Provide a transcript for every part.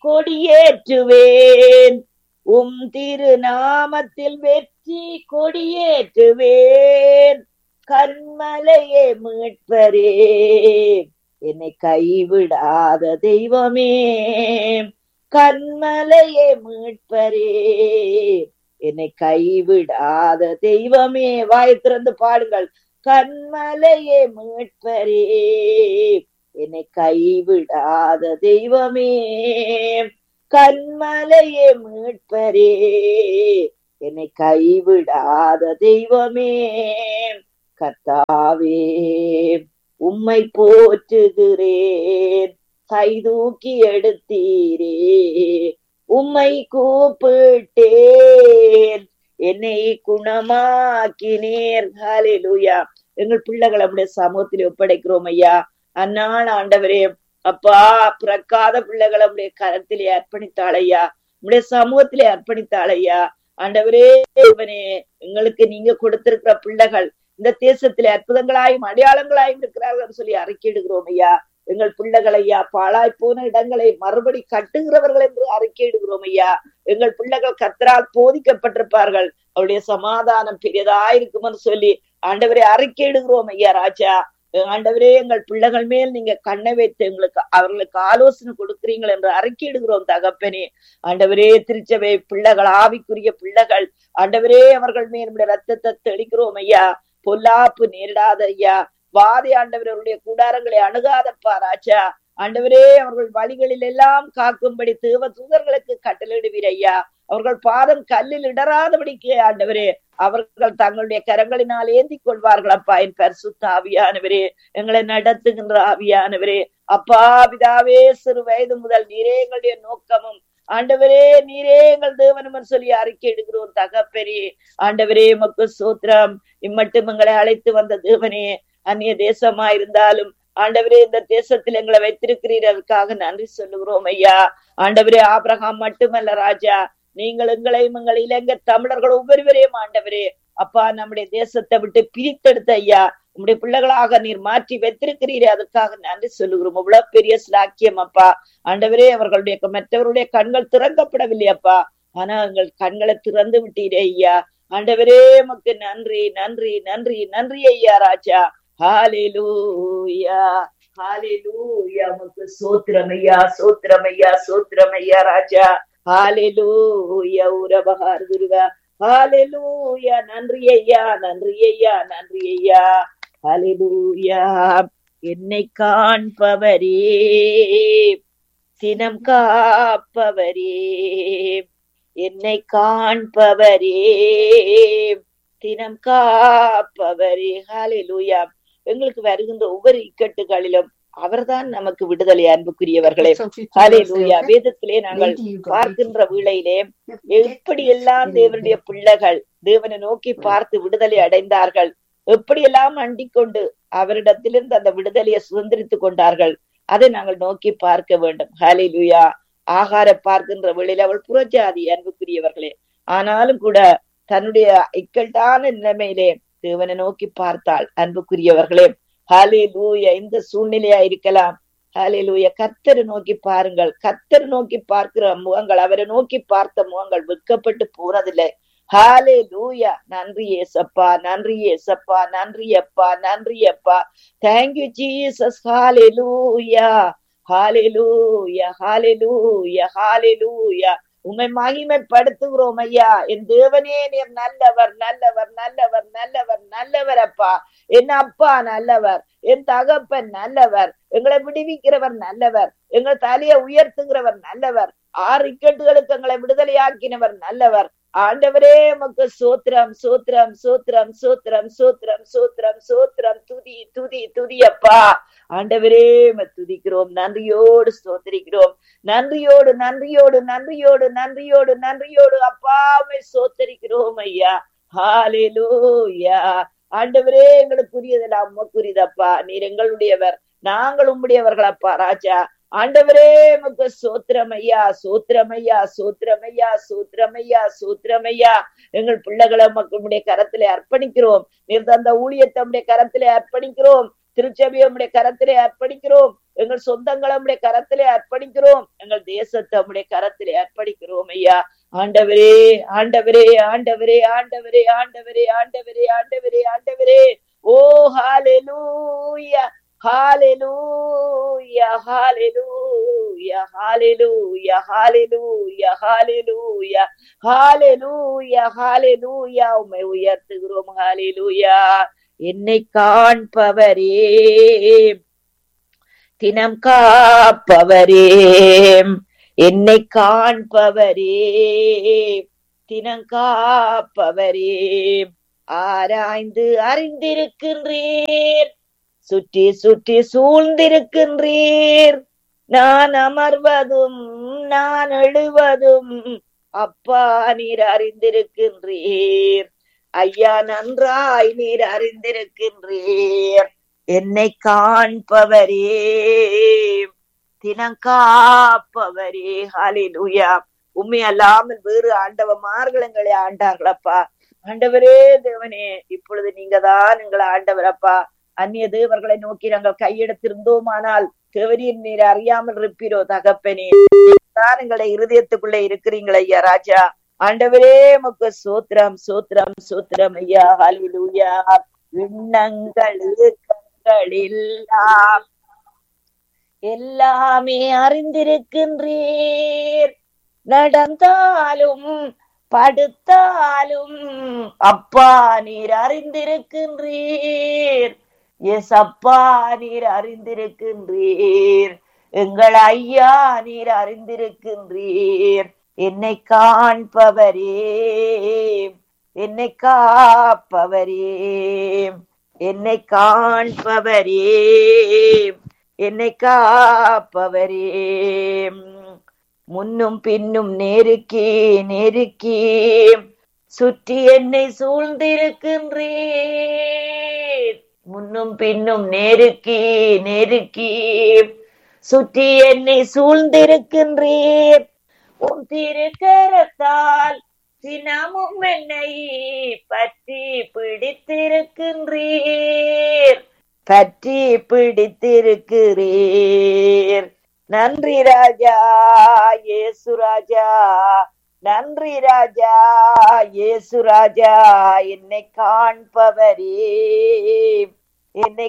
கொடியேற்றுவேன் உம் திருநாமத்தில் வெற்றி கொடியேற்றுவேன் கண்மலையே மீட்பரே என்னை கைவிடாத தெய்வமே கண்மலையே மீட்பரே என்னை கைவிடாத தெய்வமே வாய் திறந்து பாடுங்கள் கண்மலையே மீட்பரே என்னை கைவிடாத தெய்வமே கண்மலையே மீட்பரே என்னை கைவிடாத தெய்வமே கர்த்தாவே உம்மை போற்றுகிறேன் கை தூக்கி எடுத்தீரே உம்மை கூப்பிட்டேன் என்னை குணமாக்கினீர் ஹalleluya எங்கள் பிள்ளைகளை நம்முடைய சமூகத்தில் ஒப்படைக்கிறோம் ஐயா அந்நாள் ஆண்டவரே அப்பா பிறக்காத பிள்ளைகளை நம்முடைய கரத்திலே அர்ப்பணித்தாள் ஐயா நம்முடைய சமூகத்திலே அர்ப்பணித்தாள் ஐயா ஆண்டவரே இவனே எங்களுக்கு நீங்க கொடுத்திருக்கிற பிள்ளைகள் இந்த தேசத்திலே அற்புதங்களாயும் அடையாளங்களாயும் இருக்கிறார்கள் சொல்லி அறிக்கையிடுகிறோம் ஐயா எங்கள் பிள்ளைகள் ஐயா பாழாய் போன இடங்களை மறுபடி கட்டுகிறவர்கள் என்று அறிக்கையிடுகிறோம் ஐயா எங்கள் பிள்ளைகள் கத்தரால் போதிக்கப்பட்டிருப்பார்கள் அவருடைய சமாதானம் பெரியதாயிருக்கும் என்று சொல்லி ஆண்டவரை அறிக்கையிடுகிறோம் ஐயா ராஜா ஆண்டவரே எங்கள் பிள்ளைகள் மேல் நீங்க கண்ணை வைத்து எங்களுக்கு அவர்களுக்கு ஆலோசனை கொடுக்கிறீங்கள் என்று அறிக்கையிடுகிறோம் தகப்பனே ஆண்டவரே திருச்சபை பிள்ளைகள் ஆவிக்குரிய பிள்ளைகள் ஆண்டவரே அவர்கள் மேல் நம்முடைய ரத்தத்தை தெளிக்கிறோம் ஐயா பொல்லாப்பு நேரிடாத ஐயா வாதி ஆண்டவர் அவருடைய கூடாரங்களை அணுகாதப்பா ராஜா ஆண்டவரே அவர்கள் வழிகளில் எல்லாம் காக்கும்படி தேவ தூதர்களுக்கு கட்டளிடுவீர் ஐயா அவர்கள் பாதம் கல்லில் இடராதபடிக்கு ஆண்டவரே அவர்கள் தங்களுடைய கரங்களினால் ஏந்தி கொள்வார்கள் அப்பா என் பரிசுத்த ஆவியானவரே எங்களை நடத்துகின்ற ஆவியானவரே அப்பா பிதாவே சிறு வயது முதல் நீரே எங்களுடைய நோக்கமும் ஆண்டவரே நீரே எங்கள் தேவனும் சொல்லி அறிக்கை எடுக்கிறோம் தகப்பெரி ஆண்டவரே மக்கு சூத்திரம் இம்மட்டும் எங்களை அழைத்து வந்த தேவனே அந்நிய தேசமா இருந்தாலும் ஆண்டவரே இந்த தேசத்தில் எங்களை வைத்திருக்கிறீர் அதுக்காக நன்றி சொல்லுகிறோம் ஐயா ஆண்டவரே ஆபிரகாம் மட்டுமல்ல ராஜா நீங்கள் எங்களையும் எங்கள் இலங்கை தமிழர்கள் ஒவ்வொருவரையும் ஆண்டவரே அப்பா நம்முடைய தேசத்தை விட்டு பிரித்தெடுத்த ஐயா உங்களுடைய பிள்ளைகளாக நீர் மாற்றி வைத்திருக்கிறீரே அதுக்காக நன்றி சொல்லுகிறோம் இவ்வளவு பெரிய சிலாக்கியம் அப்பா ஆண்டவரே அவர்களுடைய மற்றவருடைய கண்கள் திறக்கப்படவில்லை அப்பா ஆனா எங்கள் கண்களை திறந்து விட்டீரே ஐயா ஆண்டவரே உமக்கு நன்றி நன்றி நன்றி நன்றி ஐயா ராஜா ஹாலேலூயா ஹாலேலூயா உமக்கு சோத்திரமையா சோத்திரமையா சோத்திரமையா ராஜா ஹாலேலூயா உரபகார் குருவா ஹாலேலூயா நன்றி ஐயா நன்றி ஐயா நன்றி ஐயா ஹாலேலூயா என்னை காண்பவரே சினம் காப்பவரே என்னை காண்பவரே தினம் காப்பவரே ஹாலேலூயா எங்களுக்கு வருகின்ற ஒவ்வொரு இக்கட்டுகளிலும் அவர்தான் நமக்கு விடுதலை அன்புக்குரியவர்களே ஹாலேலூயா வேதத்திலே நாங்கள் பார்க்கின்ற வேளையிலே எப்படி எல்லாம் தேவனுடைய பிள்ளைகள் தேவனை நோக்கி பார்த்து விடுதலை அடைந்தார்கள் எப்படியெல்லாம் அண்டிக் கொண்டு அவரிடத்திலிருந்து அந்த விடுதலையை சுதந்திரித்துக் கொண்டார்கள் அதை நாங்கள் நோக்கி பார்க்க வேண்டும் ஹாலேலூயா ஆகார பார்க்கின்ற வேளையில் அவள் புறஜாதி அன்புக்குரியவர்களே ஆனாலும் கூட தன்னுடைய இக்கட்டான நிலைமையிலே தேவனை நோக்கி பார்த்தாள் அன்புக்குரியவர்களே ஹாலே லூயா இந்த சூழ்நிலையா இருக்கலாம் ஹாலே லூயா கர்த்தரை நோக்கி பாருங்கள் கர்த்தர் நோக்கி பார்க்கிற முகங்கள் அவரை நோக்கி பார்த்த முகங்கள் வெட்கப்பட்டு போனதில்லை ஹாலே லூயா நன்றி ஏசப்பா நன்றி ஏசப்பா நன்றி அப்பா நன்றி அப்பா தேங்க்யூ ஜீசஸ் ஹாலே லூயா ஹாலே லூயா ஹாலே லூயா ஹாலே லூயா உண்மை மகிமைப்படுத்துகிறோம் ஐயா என் தேவனே நீர் நல்லவர் நல்லவர் நல்லவர் நல்லவர் நல்லவர் அப்பா என் அப்பா நல்லவர் என் தகப்பன் நல்லவர் எங்களை விடுவிக்கிறவர் நல்லவர் எங்கள் தலையை உயர்த்துகிறவர் நல்லவர் ஆறு இக்கட்டுகளுக்கு எங்களை விடுதலையாக்கினவர் நல்லவர் ஆண்டவரே உமக்கு சோத்திரம் சோத்திரம் சோத்திரம் சோத்திரம் சோத்திரம் சோத்திரம் சோத்திரம் துதி துதி துதி அப்பா ஆண்டவரே துதிக்கிறோம் நன்றியோடு சோத்தரிக்கிறோம் நன்றியோடு நன்றியோடு நன்றியோடு நன்றியோடு நன்றியோடு அப்பாவை சோத்தரிக்கிறோம் ஐயா ஹாலேலூயா ஆண்டவரே எங்களுக்குரியதெல்லாம் உமக்குரியதப்பா நீர் எங்களுடையவர் நாங்கள் உம்முடையவர்கள் அப்பா ராஜா ஆண்டவரே உமக்கு சோத்திரமையா சோத்திரமையா சோத்திரமையா சோத்திரமையா சோத்திரமையா எங்கள் பிள்ளைகளை மக்களுடைய கரத்திலே அர்ப்பணிக்கிறோம் நீர் தந்த ஊழியத்தை உடைய கரத்திலே அர்ப்பணிக்கிறோம் திருச்சபையை உம்முடைய கரத்திலே அர்ப்பணிக்கிறோம் எங்கள் சொந்தங்களை உம்முடைய கரத்திலே அர்ப்பணிக்கிறோம் எங்கள் தேசத்தை உம்முடைய கரத்திலே அர்ப்பணிக்கிறோம் ஐயா ஆண்டவரே ஆண்டவரே ஆண்டவரே ஆண்டவரே ஆண்டவரே ஆண்டவரே ஆண்டவரே ஆண்டவரே ஓ ஹalleluya ஹalleluya ஹalleluya ஹalleluya ஹalleluya ஹalleluya ஹalleluya ஹalleluya உம்மை உயர்த்துகிறோம் ஹalleluya என்னை காண்பவரே தினம் காப்பவரே என்னை காண்பவரே தினம் காப்பவரே ஆராய்ந்து அறிந்திருக்கின்றீர் சுற்றி சுற்றி சூழ்ந்திருக்கின்றீர் நான் அமர்வதும் நான் எழுவதும் அப்பா நீர் அறிந்திருக்கின்றீர் ஐயா நன்றாய் நீர் அறிந்திருக்கின்றீர் என்னை காண்பவரே தினம் காப்பவரே ஹalleluya உண்மை அல்லாமல் வேறு ஆண்டவமார்கள் எங்களை ஆண்டார்களப்பா ஆண்டவரே தேவனே இப்பொழுது நீங்க தான் எங்களை ஆண்டவரப்பா அந்நிய தேவர்களை நோக்கி நாங்கள் கையெடுத்திருந்தோமானால் தேவரீர் நீர் அறியாமல் இருப்பீரோ தகப்பனே தான் எங்களை இருதயத்துக்குள்ள இருக்கிறீங்களே ஐயா ராஜா ஆண்டவரே முக்கு சூத்திரம் சூத்திரம் சூத்திரம் ஐயா ஹalleluya விண்ணங்கள் கண்களெல்லாம் எல்லாமே அறிந்திருக்கின்றீர் நடந்தாலும் படுத்தாலும் அப்பா நீர் அறிந்திருக்கின்றீர் எஸ் அப்பா நீர் அறிந்திருக்கின்றீர் எங்கள் ஐயா நீர் அறிந்திருக்கின்றீர் என்னை காண்பவரே என்னை காப்பவரே என்னை காண்பவரே என்னை காப்பவரே முன்னும் பின்னும் நெருக்கி நெருக்கி சுற்றி என்னை சூழ்ந்திருக்கின்றீர் முன்னும் பின்னும் நெருக்கி நெருக்கி சுற்றி என்னை சூழ்ந்திருக்கின்றீர் உன் திருக்கரத்தால் தினமும் என்னை பற்றி பிடித்திருக்கின்றீர் பற்றி பிடித்திருக்கிறீர் நன்றி ராஜா இயேசு ராஜா நன்றி ராஜா இயேசு ராஜா என்னை காண்பவரே என்னை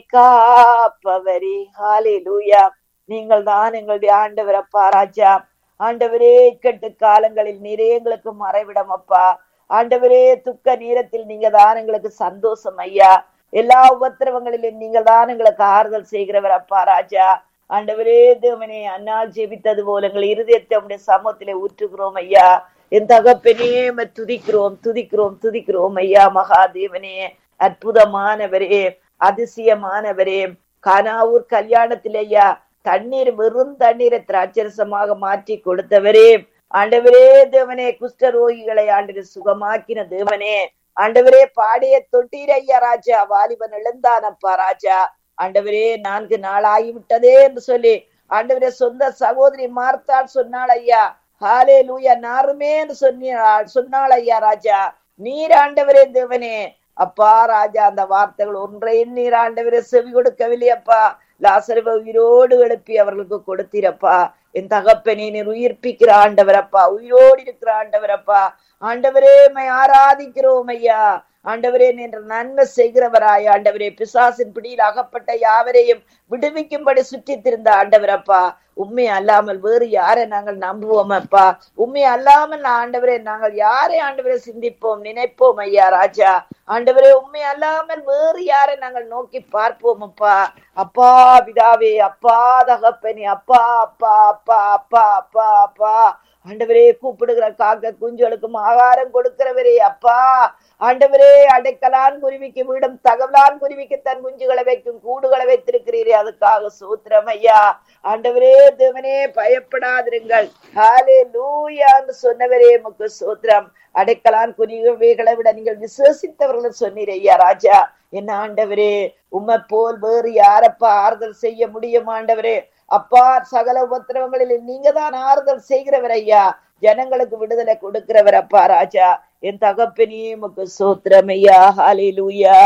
காப்பவரே ஹalleluya நீங்கள் தான் எங்களுடைய ஆண்டவர் அப்பா ராஜா ஆண்டவரே இக்கட்டு காலங்களில் நீரே எங்களுக்கு மறைவிடம் அப்பா ஆண்டவரே துக்க நேரத்தில் நீங்க தான் எங்களுக்கு சந்தோஷம் ஐயா எல்லா உபத்திரவங்களிலும் நீங்க தான் எங்களுக்கு ஆறுதல் செய்கிறவர் அப்பா ராஜா ஆண்டவரே தேவனே அன்னால் ஜெபித்தது போல எங்கள் இருதயத்தை உடைய சமூகத்திலே ஊற்றுகிறோம் ஐயா என் தகப்பனே உம்மை துதிக்கிறோம் துதிக்கிறோம் துதிக்கிறோம் ஐயா மகாதேவனே அற்புதமானவரே அதிசயமானவரே கானாவூர் கல்யாணத்தில் ஐயா தண்ணீர் வெறும் தண்ணீரை திராட்சரசமாக மாற்றி கொடுத்தவரே ஆண்டவரே தேவனே குஷ்டரோகிகளை ஆண்டு சுகமாக்கின தேவனே ஆண்டவரே பாடைய தொட்டீர் ஐயா ராஜா வாலிபன் எழுந்தானப்பா ராஜா ஆண்டவரே நான்கு நாள் ஆகிவிட்டதே என்று சொல்லி ஆண்டவரே சொந்த சகோதரி மார்த்தாள் சொன்னாள் ஐயா ஹாலே லூயா நாருமே என்று சொன்ன சொன்னாள் ஐயா ராஜா நீர் ஆண்டவரே தேவனே அப்பா ராஜா அந்த வார்த்தைகள் ஒன்றையும் நீர் ஆண்டவரே செவி கொடுக்கவில்லையப்பா லாசரவ உயிரோடு எழுப்பி அவர்களுக்கு கொடுத்தீரப்பா என் தகப்பனே நீர் உயிர்ப்பிக்கிற ஆண்டவரப்பா உயிரோடு இருக்கிற ஆண்டவரப்பா ஆண்டவரே மை ஆராதிக்கிறோம் ஐயா ஆண்டவரே நின்று நன்மை செய்கிறவராய் ஆண்டவரே பிசாசின் பிடியில் அகப்பட்ட யாவரையும் விடுவிக்கும்படி சுற்றி திருந்த ஆண்டவரப்பா உண்மை அல்லாமல் வேறு யாரை நாங்கள் நம்புவோம் அப்பா உண்மை அல்லாமல் ஆண்டவரே நாங்கள் யாரை ஆண்டவரை சிந்திப்போம் நினைப்போம் ஐயா ராஜா ஆண்டவரே உண்மை அல்லாமல் வேறு யாரை நாங்கள் நோக்கி பார்ப்போம் அப்பா அப்பா பிதாவே அப்பா தகப்பனே அப்பா அப்பா அப்பா அப்பா அப்பா அப்பா ஆண்டவரே கூப்பிடுகிற காக்க குஞ்சுகளுக்கும் ஆகாரம் கொடுக்கிறவரே அப்பா ஆண்டவரே அடைக்கலான் குருவிக்கு வீடும் தகவலான் குருவிக்கு தன் குஞ்சுகளை வைக்கும் கூடுகளை வைத்திருக்கிறீரே அதுக்காக சூத்திரம் ஐயா ஆண்டவரே தேவனே பயப்படாதிருங்கள் ஹாலே லூயான்னு சொன்னவரே முக்கு சூத்திரம் அடைக்கலான் குருவிகளை விட நீங்கள் விசுவசித்தவர்கள் சொன்னீர் ஐயா ராஜா என்ன ஆண்டவரே உம்மை போல் வேறு யாரப்பா ஆறுதல் செய்ய முடியும் ஆண்டவரே அப்பா சகல உபத்திரவங்களில் நீங்க தான் ஆறுதல் செய்கிறவர் ஐயா ஜனங்களுக்கு விடுதலை கொடுக்கிறவர் அப்பா ராஜா என் தகப்பனே முக்கு சோத்திரம் ஐயா ஹாலே லூயா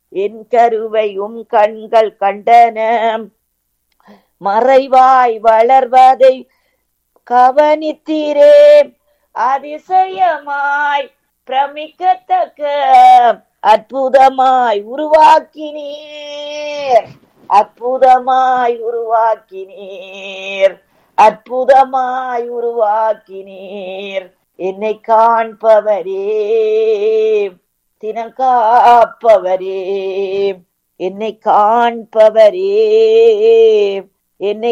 என் கருவையும் கண்கள் கண்டன மறைவாய் வளர்வதை கவனித்தீரே அதிசயமாய் பிரமிக்கத்தக்க அற்புதமாய் உருவாக்கினீர் அற்புதமாய் உருவாக்கினீர் அற்புதமாய் உருவாக்கினீர் என்னை காண்பவரே தினம் காப்பவரே என்னை காண்பவரே என்னை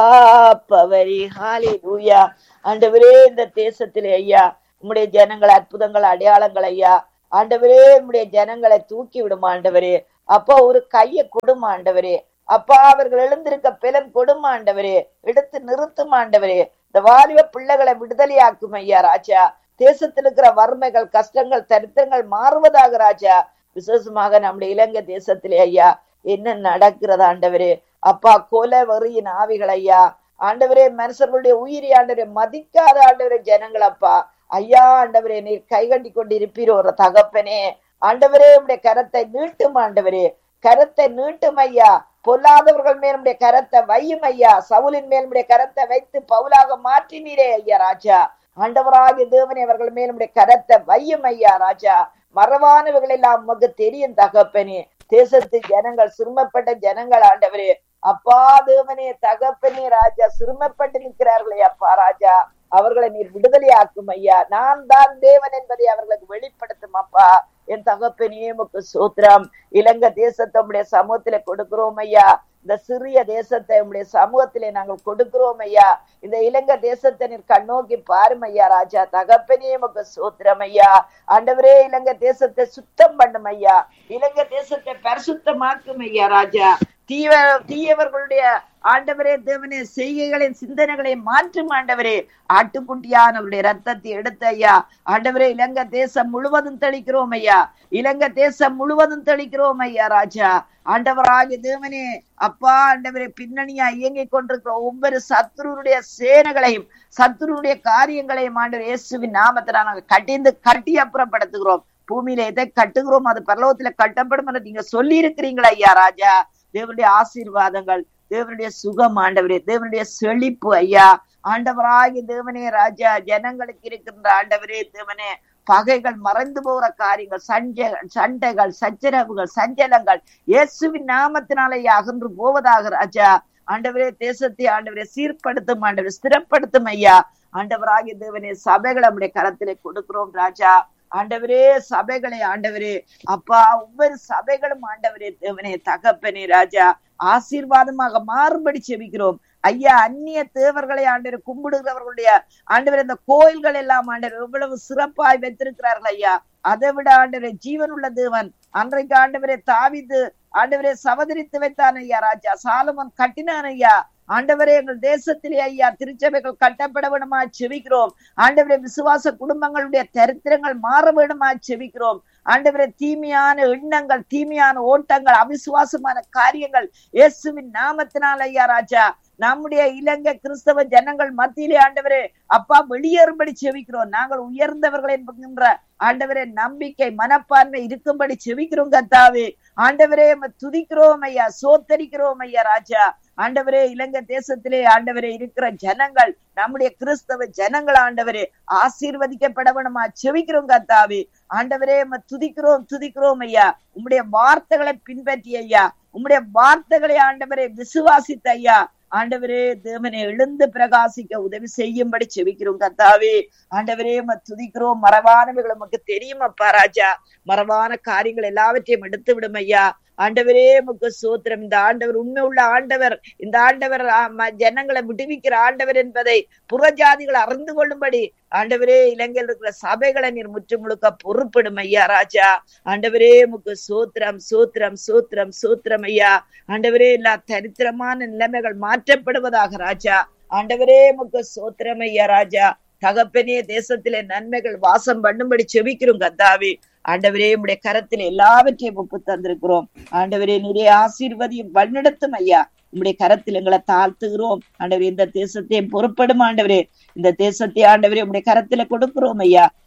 காப்பவரே ஹalleluya ஆண்டவரே இந்த தேசத்திலே ஐயா உம்முடைய ஜனங்கள் அற்புதங்கள் அடையாளங்கள் ஐயா ஆண்டவரே உம்முடைய ஜனங்களை தூக்கி விடும் ஆண்டவரே அப்பா ஒரு கையை கொடுமா ஆண்டவரே அப்பா அவர்கள் எழுந்திருக்க பிலன் கொடுமா ஆண்டவரே எடுத்து நிறுத்தும் ஆண்டவரே இந்த வாலிப பிள்ளைகளை விடுதலையாக்கும் ஐயா ராஜா தேசத்தில் இருக்கிற வறுமைகள் கஷ்டங்கள் தரித்திரங்கள் மாறுவதாக ராஜா விசேஷமாக நம்முடைய இலங்கை தேசத்திலே ஐயா என்ன நடக்கிறது ஆண்டவரே அப்பா கொலை வெறியின் ஆவிகள் ஐயா ஆண்டவரே மனுஷர்களுடைய உயிரி ஆண்டவரே மதிக்காத ஆண்டவரே ஜனங்கள் அப்பா ஐயா ஆண்டவரே நீர் கைகண்டி கொண்டு இருப்பீர் ஒரு தகப்பனே ஆண்டவரே உடைய கரத்தை நீட்டும் ஆண்டவரே கரத்தை நீட்டும் ஐயா பொல்லாதவர்கள் மேல் உடைய கரத்தை வையும் ஐயா சவுலின் மேல் உடைய கரத்தை வைத்து பவுலாக மாற்றினீரே ஐயா ராஜா ஆண்டவராகிய தேவனே அவர்கள் மேல் உடைய கரத்தை வையும் ஐயா ராஜா மறவானவர்கள் எல்லாம் உமக்கு தெரியும் தகப்பனே தேசத்து ஜனங்கள் சிறுமப்பட்ட ஜனங்கள் ஆண்டவரே அப்பா தேவனே தகப்பனே ராஜா சிறுமப்பட்டு நிற்கிறார்களே அப்பா ராஜா அவர்களை நீர் விடுதலையாக்கும் ஐயா நான் தான் தேவன் என்பதை அவர்களுக்கு வெளிப்படுத்தும் அப்பா என் தகப்பனே உமக்கு சூத்திரம் இலங்கை தேசத்தை உடைய சமூகத்திலே கொடுக்கிறோம் ஐயா இந்த சிறிய தேசத்தை உடைய சமூகத்திலே நாங்கள் கொடுக்கிறோம் ஐயா இந்த இலங்கை தேசத்தை நீர் கண்ணோக்கி பாரும் ஐயா ராஜா தகப்பனே உமக்கு சூத்திரம் ஐயா ஆண்டவரே இலங்கை தேசத்தை சுத்தம் பண்ணும் ஐயா இலங்கை தேசத்தை பரிசுத்தமாக்கும் ஐயா ராஜா தீவ தீயவர்களுடைய ஆண்டவரே தேவனே செய்கைகளின் சிந்தனைகளை மாற்றும் ஆண்டவரே ஆட்டுக்குட்டியானவருடைய ரத்தத்தை எடுத்த ஐயா ஆண்டவரே இலங்கை தேசம் முழுவதும் தெளிக்கிறோம் ஐயா இலங்கை தேசம் முழுவதும் தெளிக்கிறோம் ஐயா ராஜா ஆண்டவராகிய தேவனே அப்பா ஆண்டவரே பின்னணியா இயங்கிக் கொண்டிருக்கிற ஒவ்வொரு சத்துருடைய சேனைகளையும் சத்துருடைய காரியங்களையும் ஆண்டவர் இயேசுவின் நாமத்தை நாங்கள் கட்டிந்து கட்டி அப்புறப்படுத்துகிறோம் பூமியில எதை கட்டுகிறோம் அது பரலோகத்துல கட்டப்படும் என்று நீங்க சொல்லி இருக்கிறீங்களா ஐயா ராஜா தேவனுடைய ஆசீர்வாதங்கள் தேவனுடைய சுகம் ஆண்டவரே தேவனுடைய செழிப்பு ஐயா ஆண்டவராகிய தேவனே ராஜா ஜனங்களுக்கு இருக்கின்ற ஆண்டவரே தேவனே பகைகள் மறைந்து போகிற காரியங்கள் சஞ்ச சண்டைகள் சச்சரவுகள் சஞ்சலங்கள் இயேசுவின் நாமத்தினாலே அகன்று போவதாக ராஜா ஆண்டவரே தேசத்தை ஆண்டவரே சீர்படுத்தும் ஆண்டவரே ஸ்திரப்படுத்தும் ஐயா ஆண்டவராகிய தேவனே சபைகளை நம்முடைய கரத்திலே கொடுக்கிறோம் ராஜா ஆண்டவரே சபைகளை ஆண்டவரே அப்பா ஒவ்வொரு சபைகளும் ஆண்டவரே தேவனே தகப்பனே ராஜா ஆசீர்வாதமாக மாறுபடி செபிக்கிறோம் ஐயா அந்நிய தேவர்களை ஆண்டவர் கும்பிடுகிறவர்களுடைய ஆண்டவர் இந்த கோயில்கள் எல்லாம் ஆண்டவர் எவ்வளவு சிறப்பாய் வைத்திருக்கிறார்கள் ஐயா அதை விட ஆண்டவரே ஜீவன் உள்ள தேவன் அன்றைக்கு ஆண்டவரே தாவிது ஆண்டவரே சவதரித்து வைத்தான் ஐயா ராஜா சாலமன் கட்டினான் ஐயா ஆண்டவரே எங்கள் தேசத்திலே ஐயா திருச்சபைகள் கட்டப்பட வேணுமா செவிக்கிறோம் ஆண்டவரே விசுவாச குடும்பங்களுடைய தரித்திரங்கள் மாற வேணுமா செவிக்கிறோம் ஆண்டவரே தீமையான எண்ணங்கள் தீமையான ஓட்டங்கள் அவிசுவாசமான காரியங்கள் இயேசுவின் நாமத்தினால் ஐயா ராஜா நம்முடைய இலங்கை கிறிஸ்தவ ஜனங்கள் மத்தியிலே ஆண்டவரே அப்பா வெளியேறும்படி செவிக்கிறோம் நாங்கள் உயர்ந்தவர்கள் என்கின்ற ஆண்டவரே நம்பிக்கை மனப்பான்மை இருக்கும்படி செவிக்கிறோம் கத்தாவே ஆண்டவரே துதிக்கிறோம் ஐயா சோத்தரிக்கிறோம் ஐயா ராஜா ஆண்டவரே இலங்கை தேசத்திலே ஆண்டவரே இருக்கிற ஜனங்கள் நம்முடைய கிறிஸ்தவ ஜனங்கள் ஆண்டவரே ஆசீர்வதிக்கப்பட வேணுமா செவிக்கிறோம் கத்தாவே ஆண்டவரே துதிக்கிறோம் துதிக்கிறோம் ஐயா உம்முடைய வார்த்தைகளை பின்பற்றி ஐயா உம்முடைய வார்த்தைகளை ஆண்டவரே விசுவாசித்த ஐயா ஆண்டவரே தேவனை எழுந்து பிரகாசிக்க உதவி செய்யும்படி செவிக்கிறோம் கத்தாவே ஆண்டவரே துதிக்கிறோம் மரபானவைகள் நமக்கு தெரியும் அப்பா ராஜா மரபான காரியங்கள் எல்லாவற்றையும் எடுத்து விடும் ஐயா ஆண்டவரே முக்கு சூத்திரம் இந்த ஆண்டவர் உண்மை உள்ள ஆண்டவர் இந்த ஆண்டவர் ஜனங்களை விடுவிக்கிற ஆண்டவர் என்பதை புறஜாதிகள் அறிந்து கொள்ளும்படி ஆண்டவரே இலங்கையில் இருக்கிற சபைகளை நீர் முற்று முழுக்க பொறுப்பிடும் ஐயா ராஜா ஆண்டவரே முக்கு சூத்திரம் சூத்திரம் சூத்திரம் சூத்திரம் ஐயா ஆண்டவரே எல்லா தரித்திரமான நிலைமைகள் மாற்றப்படுவதாக ராஜா ஆண்டவரே முக்கு சூத்திரம் ஐயா ராஜா தகப்பனே தேசத்திலே நன்மைகள் வாசம் பண்ணும்படி செவிக்கிறோம் கத்தாவே ஆண்டவரே உடைய கரத்தில் எல்லாவற்றையும் ஒப்பு தந்திருக்கிறோம் ஆண்டவரே நிறைய ஆசீர்வதியும் வழிநடத்தும் ஐயா உம்முடைய கரத்தில் எங்களை தாழ்த்துகிறோம் ஆண்டவரே இந்த தேசத்தை பொறுப்படும் ஆண்டவரே இந்த தேசத்தை ஆண்டவரே உடைய கரத்துல கொடுக்கிறோம் ஐயா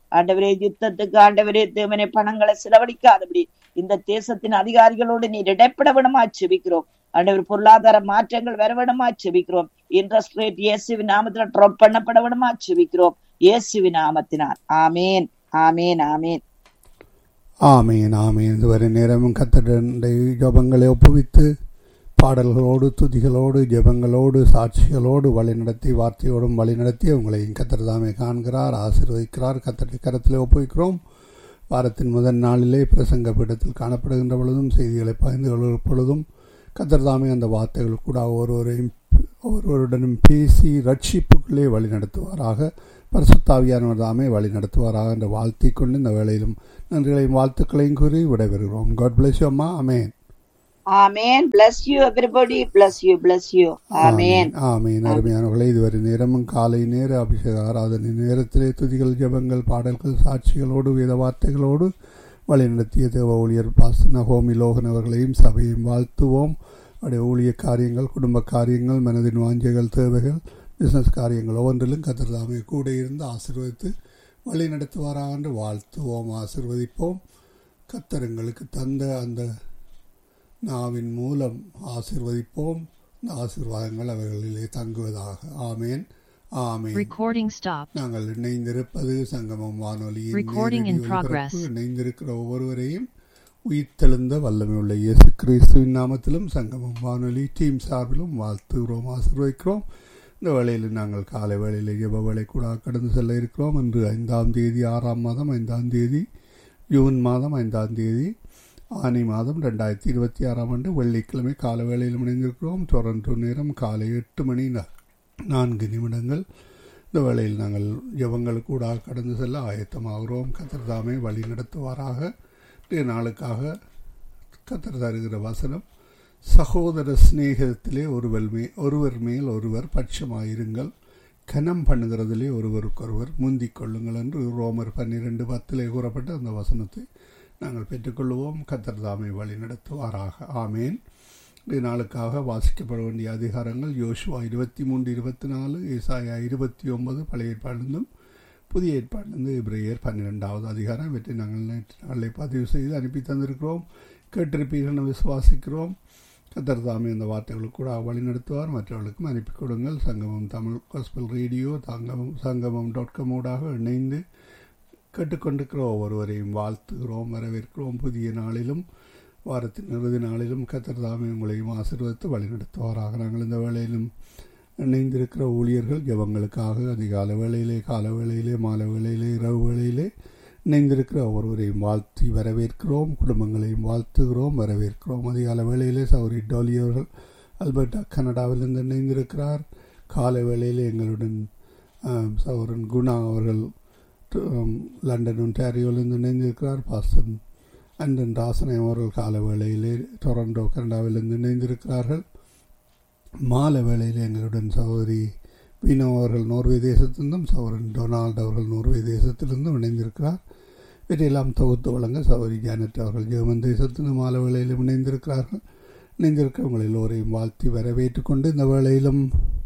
ஆண்டவரே யுத்தத்துக்கு ஆண்டவரே தேவனை பணங்களை செலவழிக்காதபடி இந்த தேசத்தின் அதிகாரிகளோடு நீர் இடைப்பட விடமா செபிக்கிறோம் ஆண்டவர் பொருளாதார மாற்றங்கள் வர விடமா செபிக்கிறோம் இன்ட்ரெஸ்ட் ரேட் இயேசுவின் நாமத்துல ட்ராப் பண்ணப்பட விடமா செபிக்கிறோம் இயேசுவின் நாமத்தினால் ஆமேன் ஆமேன் ஆமேன் ஆமீன் ஆமீன் இதுவரை நேரமும் கத்தடை ஜபங்களை ஒப்புவித்து பாடல்களோடு துதிகளோடு ஜெபங்களோடு சாட்சிகளோடு வழிநடத்தி வார்த்தையோடும் வழிநடத்தி உங்களை கத்தர் தாமே காண்கிறார் ஆசீர்வதிக்கிறார் கத்தரை கரத்தில் ஒப்புவிக்கிறோம் வாரத்தின் முதல் நாளிலே பிரசங்க பீடத்தில் காணப்படுகின்ற பொழுதும் செய்திகளை பகிர்ந்து கொள்கிற பொழுதும் கத்தர் தாமே அந்த வார்த்தைகள் கூட ஒருவரையும் ஒருவருடனும் பேசி ரட்சிப்புக்குள்ளே வழி நடத்துவாராக பரிசுத்தாவியானவர் தாமே வழி நடத்துவாராக என்று வாழ்த்தி கொண்டு இந்த வேளையிலும் நன்றிகளையும் வாழ்த்துக்களையும் கூறி விடைபெறுகிறோம் காட் பிளஸ் யூ அம்மா amen amen bless you everybody bless you bless you amen ஆமீன் அருமையானவர்களே இதுவரை நேரமும் காலை நேர அபிஷேக ஆராதனை நேரத்திலே துதிகள் ஜெபங்கள் பாடல்கள் சாட்சிகளோடு வேத வார்த்தைகளோடு வழிநடத்திய தேவ ஊழியர் பாஸ் நகோமி லோகன் அவர்களையும் சபையும் வாழ்த்துவோம் அவருடைய ஊழிய காரியங்கள் குடும்ப காரியங்கள் மனதின் வாஞ்சைகள் தேவைகள் பிஸ்னஸ் காரியங்கள் ஒவ்வொன்றிலும் கத்திரதாமை கூட இருந்து ஆசிர்வதித்து வழி நடத்துவாராக என்று வாழ்த்துவோம் ஆசிர்வதிப்போம் கத்தரங்களுக்கு தந்த அந்த நாவின் மூலம் ஆசிர்வதிப்போம் இந்த ஆசீர்வாதங்கள் அவர்களிலே தங்குவதாக ஆமேன் ஆமேன் Recording stopped. நாங்கள் இணைந்திருப்பது சங்கமம் வானொலியின் Recording in நேரடி progress. ஒலிபரப்பு. இணைந்திருக்கிற ஒவ்வொருவரையும் உயிர்த்தெழுந்த வல்லமை உள்ள இயேசு கிறிஸ்துவின் நாமத்திலும் சங்கமம் வானொலி டீம் சார்பிலும் வாழ்த்துகிறோம் ஆசீர்வதிக்கிறோம் இந்த வேளையில் நாங்கள் காலை வேளையில் ஜெப வேலை கூட கடந்து செல்ல இருக்கிறோம் இன்று ஐந்தாம் தேதி ஆறாம் மாதம் ஐந்தாம் தேதி ஜூன் மாதம் ஐந்தாம் தேதி ஆனி மாதம் ரெண்டாயிரத்தி இருபத்தி ஆறாம் ஆண்டு வெள்ளிக்கிழமை கால வேளையில் இணைந்திருக்கிறோம் டொரண்டோ நேரம் காலை எட்டு மணி நா- நான்கு நிமிடங்கள் இந்த வேளையில் நாங்கள் ஜெபங்களுக்கு கூட கடந்து செல்ல ஆயத்தமாகிறோம் கத்தர் தாமே வழி நடத்துவாராக இன்றைய நாளுக்காக கத்தர் தருகிற வசனம் சகோதர சிநேகத்திலே ஒருவர் மே ஒருவர் மேல் ஒருவர் பட்சமாயிருங்கள் கனம் பண்ணுகிறதிலே ஒருவருக்கொருவர் முந்திக் கொள்ளுங்கள் என்று ரோமர் பன்னிரெண்டு பத்திலே கூறப்பட்ட அந்த வசனத்தை நாங்கள் பெற்றுக்கொள்வோம் கத்தர் தாமே வழி நடத்துவாராக ஆமேன் இன்றைய நாளுக்காக வாசிக்கப்பட வேண்டிய அதிகாரங்கள் யோசுவா இருபத்தி மூன்று இருபத்தி நாலு ஏசாயா இருபத்தி ஒன்பது பழைய ஏற்பாடிலிருந்தும் புதிய ஏற்பாடிலிருந்து இப்ரேயர் பன்னிரெண்டாவது அதிகாரம் இவற்றை நாங்கள் நேற்று நாளை பதிவு செய்து அனுப்பி தந்திருக்கிறோம் கேட்டிருப்பீர்கள் என விசுவாசிக்கிறோம் கத்தர் தாமே அந்த வார்த்தைகளுக்கு கூட வழி நடத்துவார் மற்றவர்களுக்கும் அனுப்பி கொடுங்கள் சங்கமம் தமிழ் காஸ்பல் ரேடியோ தங்கமம் சங்கமம் டாட் காம் ஊடாக இணைந்து கேட்டுக்கொண்டிருக்கிற ஒவ்வொருவரையும் வாழ்த்துகிறோம் வரவேற்கிறோம் புதிய நாளிலும் வாரத்தின் இறுதி நாளிலும் கத்தர் தாமே உங்களையும் ஆசீர்வதித்து வழிநடத்துவாராக நாங்கள் இந்த வேளையிலும் இணைந்திருக்கிற ஊழியர்கள் ஜெபங்களுக்காக அதிகால வேளையிலே கால வேளையிலே மாலை வேளையிலே இரவு வேளையிலே இணைந்திருக்கிற ஒவ்வொருவரையும் வாழ்த்தி வரவேற்கிறோம் குடும்பங்களையும் வாழ்த்துகிறோம் வரவேற்கிறோம் அதிகால வேளையிலே சௌரி டோலி அவர்கள் அல்பர்டா கனடாவிலிருந்து இணைந்திருக்கிறார் காலை வேளையிலே எங்களுடன் ஆம், சௌரன் குணா அவர்கள் ஆம், லண்டன் ஒன்டாரியோவிலிருந்து இணைந்திருக்கிறார் பாஸ்டன் அண்டன் ராசனை அவர்கள் கால வேளையிலே டொரண்டோ கனடாவிலிருந்து இணைந்திருக்கிறார்கள் மாலை வேளையில் எங்களுடன் சகோதரி வினோ அவர்கள் நோர்வே தேசத்திலிருந்தும் சகோதரன் டொனால்டு அவர்கள் நோர்வே தேசத்திலிருந்தும் இணைந்திருக்கிறார் இவற்றையெல்லாம் தொகுத்து வழங்க சகோதரி ஜானட் அவர்கள் ஜெர்மன் தேசத்திலும் மாலை வேளையிலும் இணைந்திருக்கிறார்கள் இணைந்திருக்கிறவங்களை எல்லோரையும் வாழ்த்தி வரவேற்றுக் கொண்டு இந்த வேளையிலும்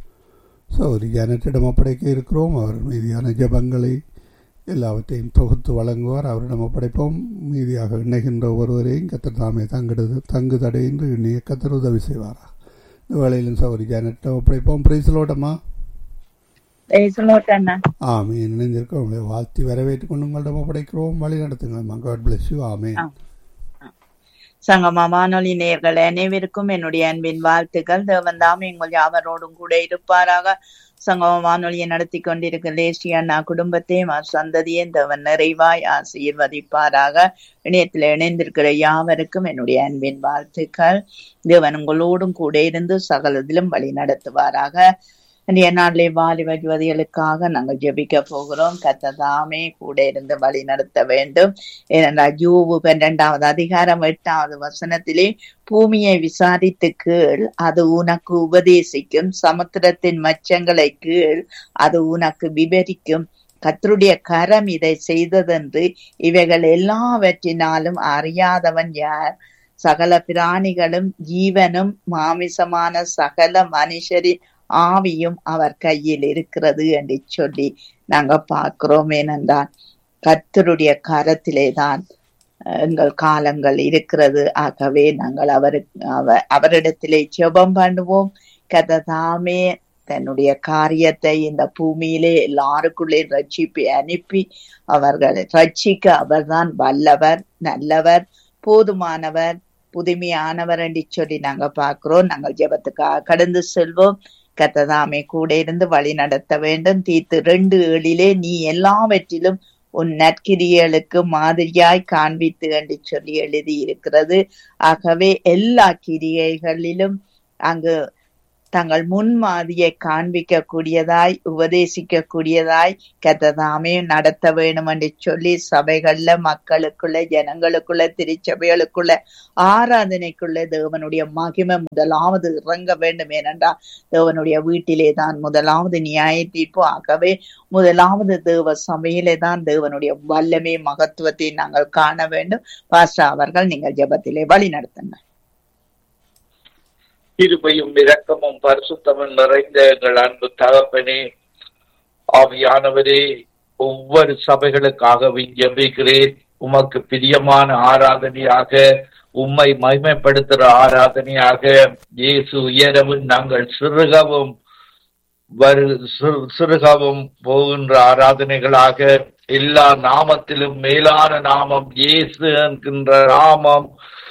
சகோதரி ஜானட்டிடம் ஒப்படைக்க இருக்கிறோம் அவர் மீதியான ஜெபங்களை எல்லாவற்றையும் தொகுத்து வழங்குவார் அவரிடம் ஒப்படைப்போம் மீதியாக இணைகின்ற ஒருவரையும் கத்தர் தாமே தங்கிடுது தங்கு தடையின்றி இணைய கத்தர் உதவி செய்வாரா இந்த வேளையிலும் சௌரி ஜானட்டிடம் ஒப்படைப்போம் பிரைஸ்லோட்டமா பேசலோட்டண்ணா ஆமீன் இணைந்திருக்க உங்களை வாழ்த்தி வரவேற்றுக் கொண்டு உங்களிடம் ஒப்படைக்கிறோம் வழி நடத்துங்க காட் பிளஸ் யூ ஆமீன் ஆ. சங்கமா வானொலி நேயர்கள் அனைவருக்கும் என்னுடைய அன்பின் வாழ்த்துக்கள் தேவன் தாமே உங்கள் யாவரோடும் கூட இருப்பாராக சங்கம வானொலியை நடத்தி கொண்டிருக்கிற லேசி அண்ணா குடும்பத்தையும் அவர் சந்ததியும் தேவன் நிறைவாய் ஆசீர்வதிப்பாராக இணையத்தில் இணைந்திருக்கிற யாவருக்கும் என்னுடைய அன்பின் வாழ்த்துக்கள் தேவன் உங்களோடும் கூட இருந்து சகலதிலும் வழி நடத்துவாராக இன்றைய நாளிலே வாலிப யுவதிகளுக்காக நாங்கள் ஜெபிக்க போகிறோம் கத்ததாமே கூட இருந்து வழி நடத்த வேண்டும் ஏனென்றால் யோபு பன்னிரண்டாவது அதிகாரம் எட்டாவது வசனத்திலே பூமியை விசாரித்து கீழ் அது உனக்கு உபதேசிக்கும் சமுத்திரத்தின் மச்சங்களை கீழ் அது உனக்கு விவரிக்கும் கர்த்தருடைய கரம் இதை செய்ததென்று இவைகள் எல்லாவற்றினாலும் அறியாதவன் யார் சகல பிராணிகளும் ஜீவனும் மாமிசமான சகல மனுஷரின் ஆவியும் அவர் கையில் இருக்கிறது என்று சொல்லி நாங்க பார்க்கிறோம் ஏனென்றால் கர்த்தருடைய கரத்திலே தான் எங்கள் காலங்கள் இருக்கிறது ஆகவே நாங்கள் அவருக்கு அவ அவரிடத்திலே ஜெபம் பண்ணுவோம் கததாமே தன்னுடைய காரியத்தை இந்த பூமியிலே எல்லாருக்குள்ளே ரட்சிப்பை அனுப்பி அவர்களை ரட்சிக்க அவர்தான் வல்லவர் நல்லவர் போதுமானவர் புதுமையானவர் என்று சொல்லி நாங்க பார்க்கிறோம் நாங்கள் ஜெபத்துக்காக கடந்து செல்வோம் கத்ததாமே கூட இருந்து வழி நடத்த வேண்டும் தீத்து ரெண்டு ஏழிலே நீ எல்லாவற்றிலும் உன் நற்கிரியலுக்கு மாதிரியாய் காண்பித்து என்று சொல்லி எழுதி இருக்கிறது ஆகவே எல்லா கிரியைகளிலும் அங்கு தங்கள் முன்மாதிரியை காண்பிக்க கூடியதாய் உபதேசிக்க கூடியதாய் கத்ததாமே நடத்த வேணும் என்று சொல்லி சபைகள்ல மக்களுக்குள்ள ஜனங்களுக்குள்ள திருச்சபைகளுக்குள்ள ஆராதனைக்குள்ள தேவனுடைய மகிமை முதலாவது இறங்க வேண்டும் ஏனென்றால் தேவனுடைய வீட்டிலே தான் முதலாவது நியாய தீர்ப்பு ஆகவே முதலாவது தேவ சபையிலே தான் தேவனுடைய வல்லமே மகத்துவத்தை நாங்கள் காண வேண்டும் பாஸ்டா அவர்கள் நீங்கள் ஜெபத்திலே வழி நடத்துங்க இருமையும் இரக்கமும் பரிசுத்தமும் நிறைந்த எங்கள் அன்பு தகப்பனே ஆவியானவரே ஒவ்வொரு சபைகளுக்காகவும் ஜெபிக்கிறேன் உமக்கு பிரியமான ஆராதனையாக உம்மை மகிமைப்படுத்துற ஆராதனையாக இயேசு உயரவும் நாங்கள் சிறுகவும் வரு சிறு- சிறுகவும் போகின்ற ஆராதனைகளாக எல்லா நாமத்திலும் மேலான நாமம் இயேசு என்கின்ற நாமம்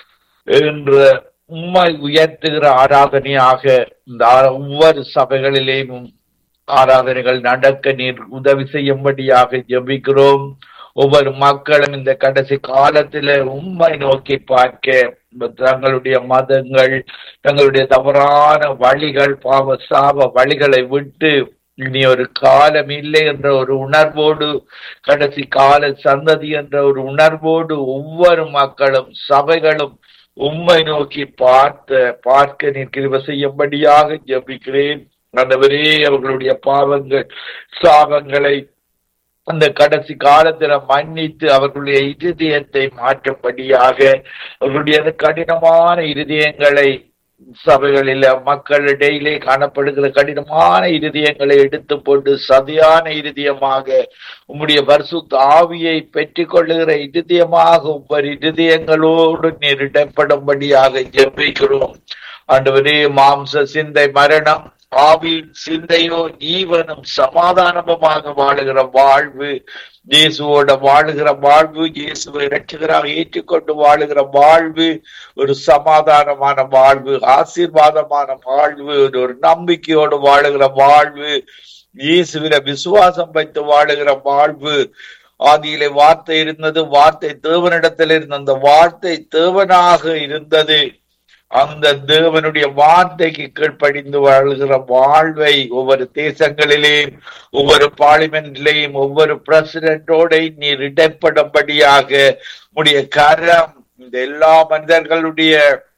என்ற உம்மை உயர்த்துகிற ஆராதனையாக இந்த ஆ- ஒவ்வொரு சபைகளிலேயும் ஆராதனைகள் நடக்க நீர் உதவி செய்யும்படியாக ஜெபிக்கிறோம் ஒவ்வொரு மக்களும் இந்த கடைசி காலத்தில உண்மை நோக்கி பார்க்க தங்களுடைய மதங்கள் தங்களுடைய தவறான வழிகள் பாவ சாப வழிகளை விட்டு இனி ஒரு காலம் இல்லை என்ற ஒரு உணர்வோடு கடைசி கால சந்ததி என்ற ஒரு உணர்வோடு ஒவ்வொரு மக்களும் சபைகளும் உம்மை நோக்கி பார்த்த பார்க்க நீர் கிருப செய்யும்படியாக ஜெபிக்கிறேன் ஆண்டவரே அவர்களுடைய பாவங்கள் சாபங்களை அந்த கடைசி காலத்துல மன்னித்து அவர்களுடைய இருதயத்தை மாற்றும்படியாக அவர்களுடைய அந்த கடினமான இருதயங்களை சபைகளில மக்களிடையிலே காணப்படுகிற கடினமான இருதயங்களை எடுத்து போட்டு சதியான இருதயமாக உம்முடைய பரிசுத்த ஆவியை பெற்றுக் கொள்ளுகிற இருதயமாக ஒவ்வொரு இருதயங்களோடு நீர் இடப்படும்படியாக ஜெபிக்கிறோம் ஆண்டவரே மாம்ச சிந்தை மரணம் ஆவியின் சிந்தையோ ஜீவனும் சமாதானமுமாக வாழுகிற வாழ்வு இயேசுவோட வாழுகிற வாழ்வு இயேசுவை இரட்சகராக ஏற்றுக்கொண்டு வாழுகிற வாழ்வு ஒரு சமாதானமான வாழ்வு ஆசீர்வாதமான வாழ்வு ஒரு ஒரு நம்பிக்கையோடு வாழுகிற வாழ்வு இயேசுவில விசுவாசம் வைத்து வாழுகிற வாழ்வு ஆதியிலே வார்த்தை இருந்தது வார்த்தை தேவனிடத்தில் இருந்த அந்த வார்த்தை தேவனாக இருந்தது அந்த தேவனுடைய வார்த்தைக்கு கீழ்ப்படிந்து வாழ்கிற வாழ்வை ஒவ்வொரு தேசங்களிலேயும் ஒவ்வொரு பார்லிமெண்ட்லேயும் ஒவ்வொரு பிரசிடென்டோட நீர் இடைப்படும்படியாக உடைய கரம் இந்த எல்லா மனிதர்களுடைய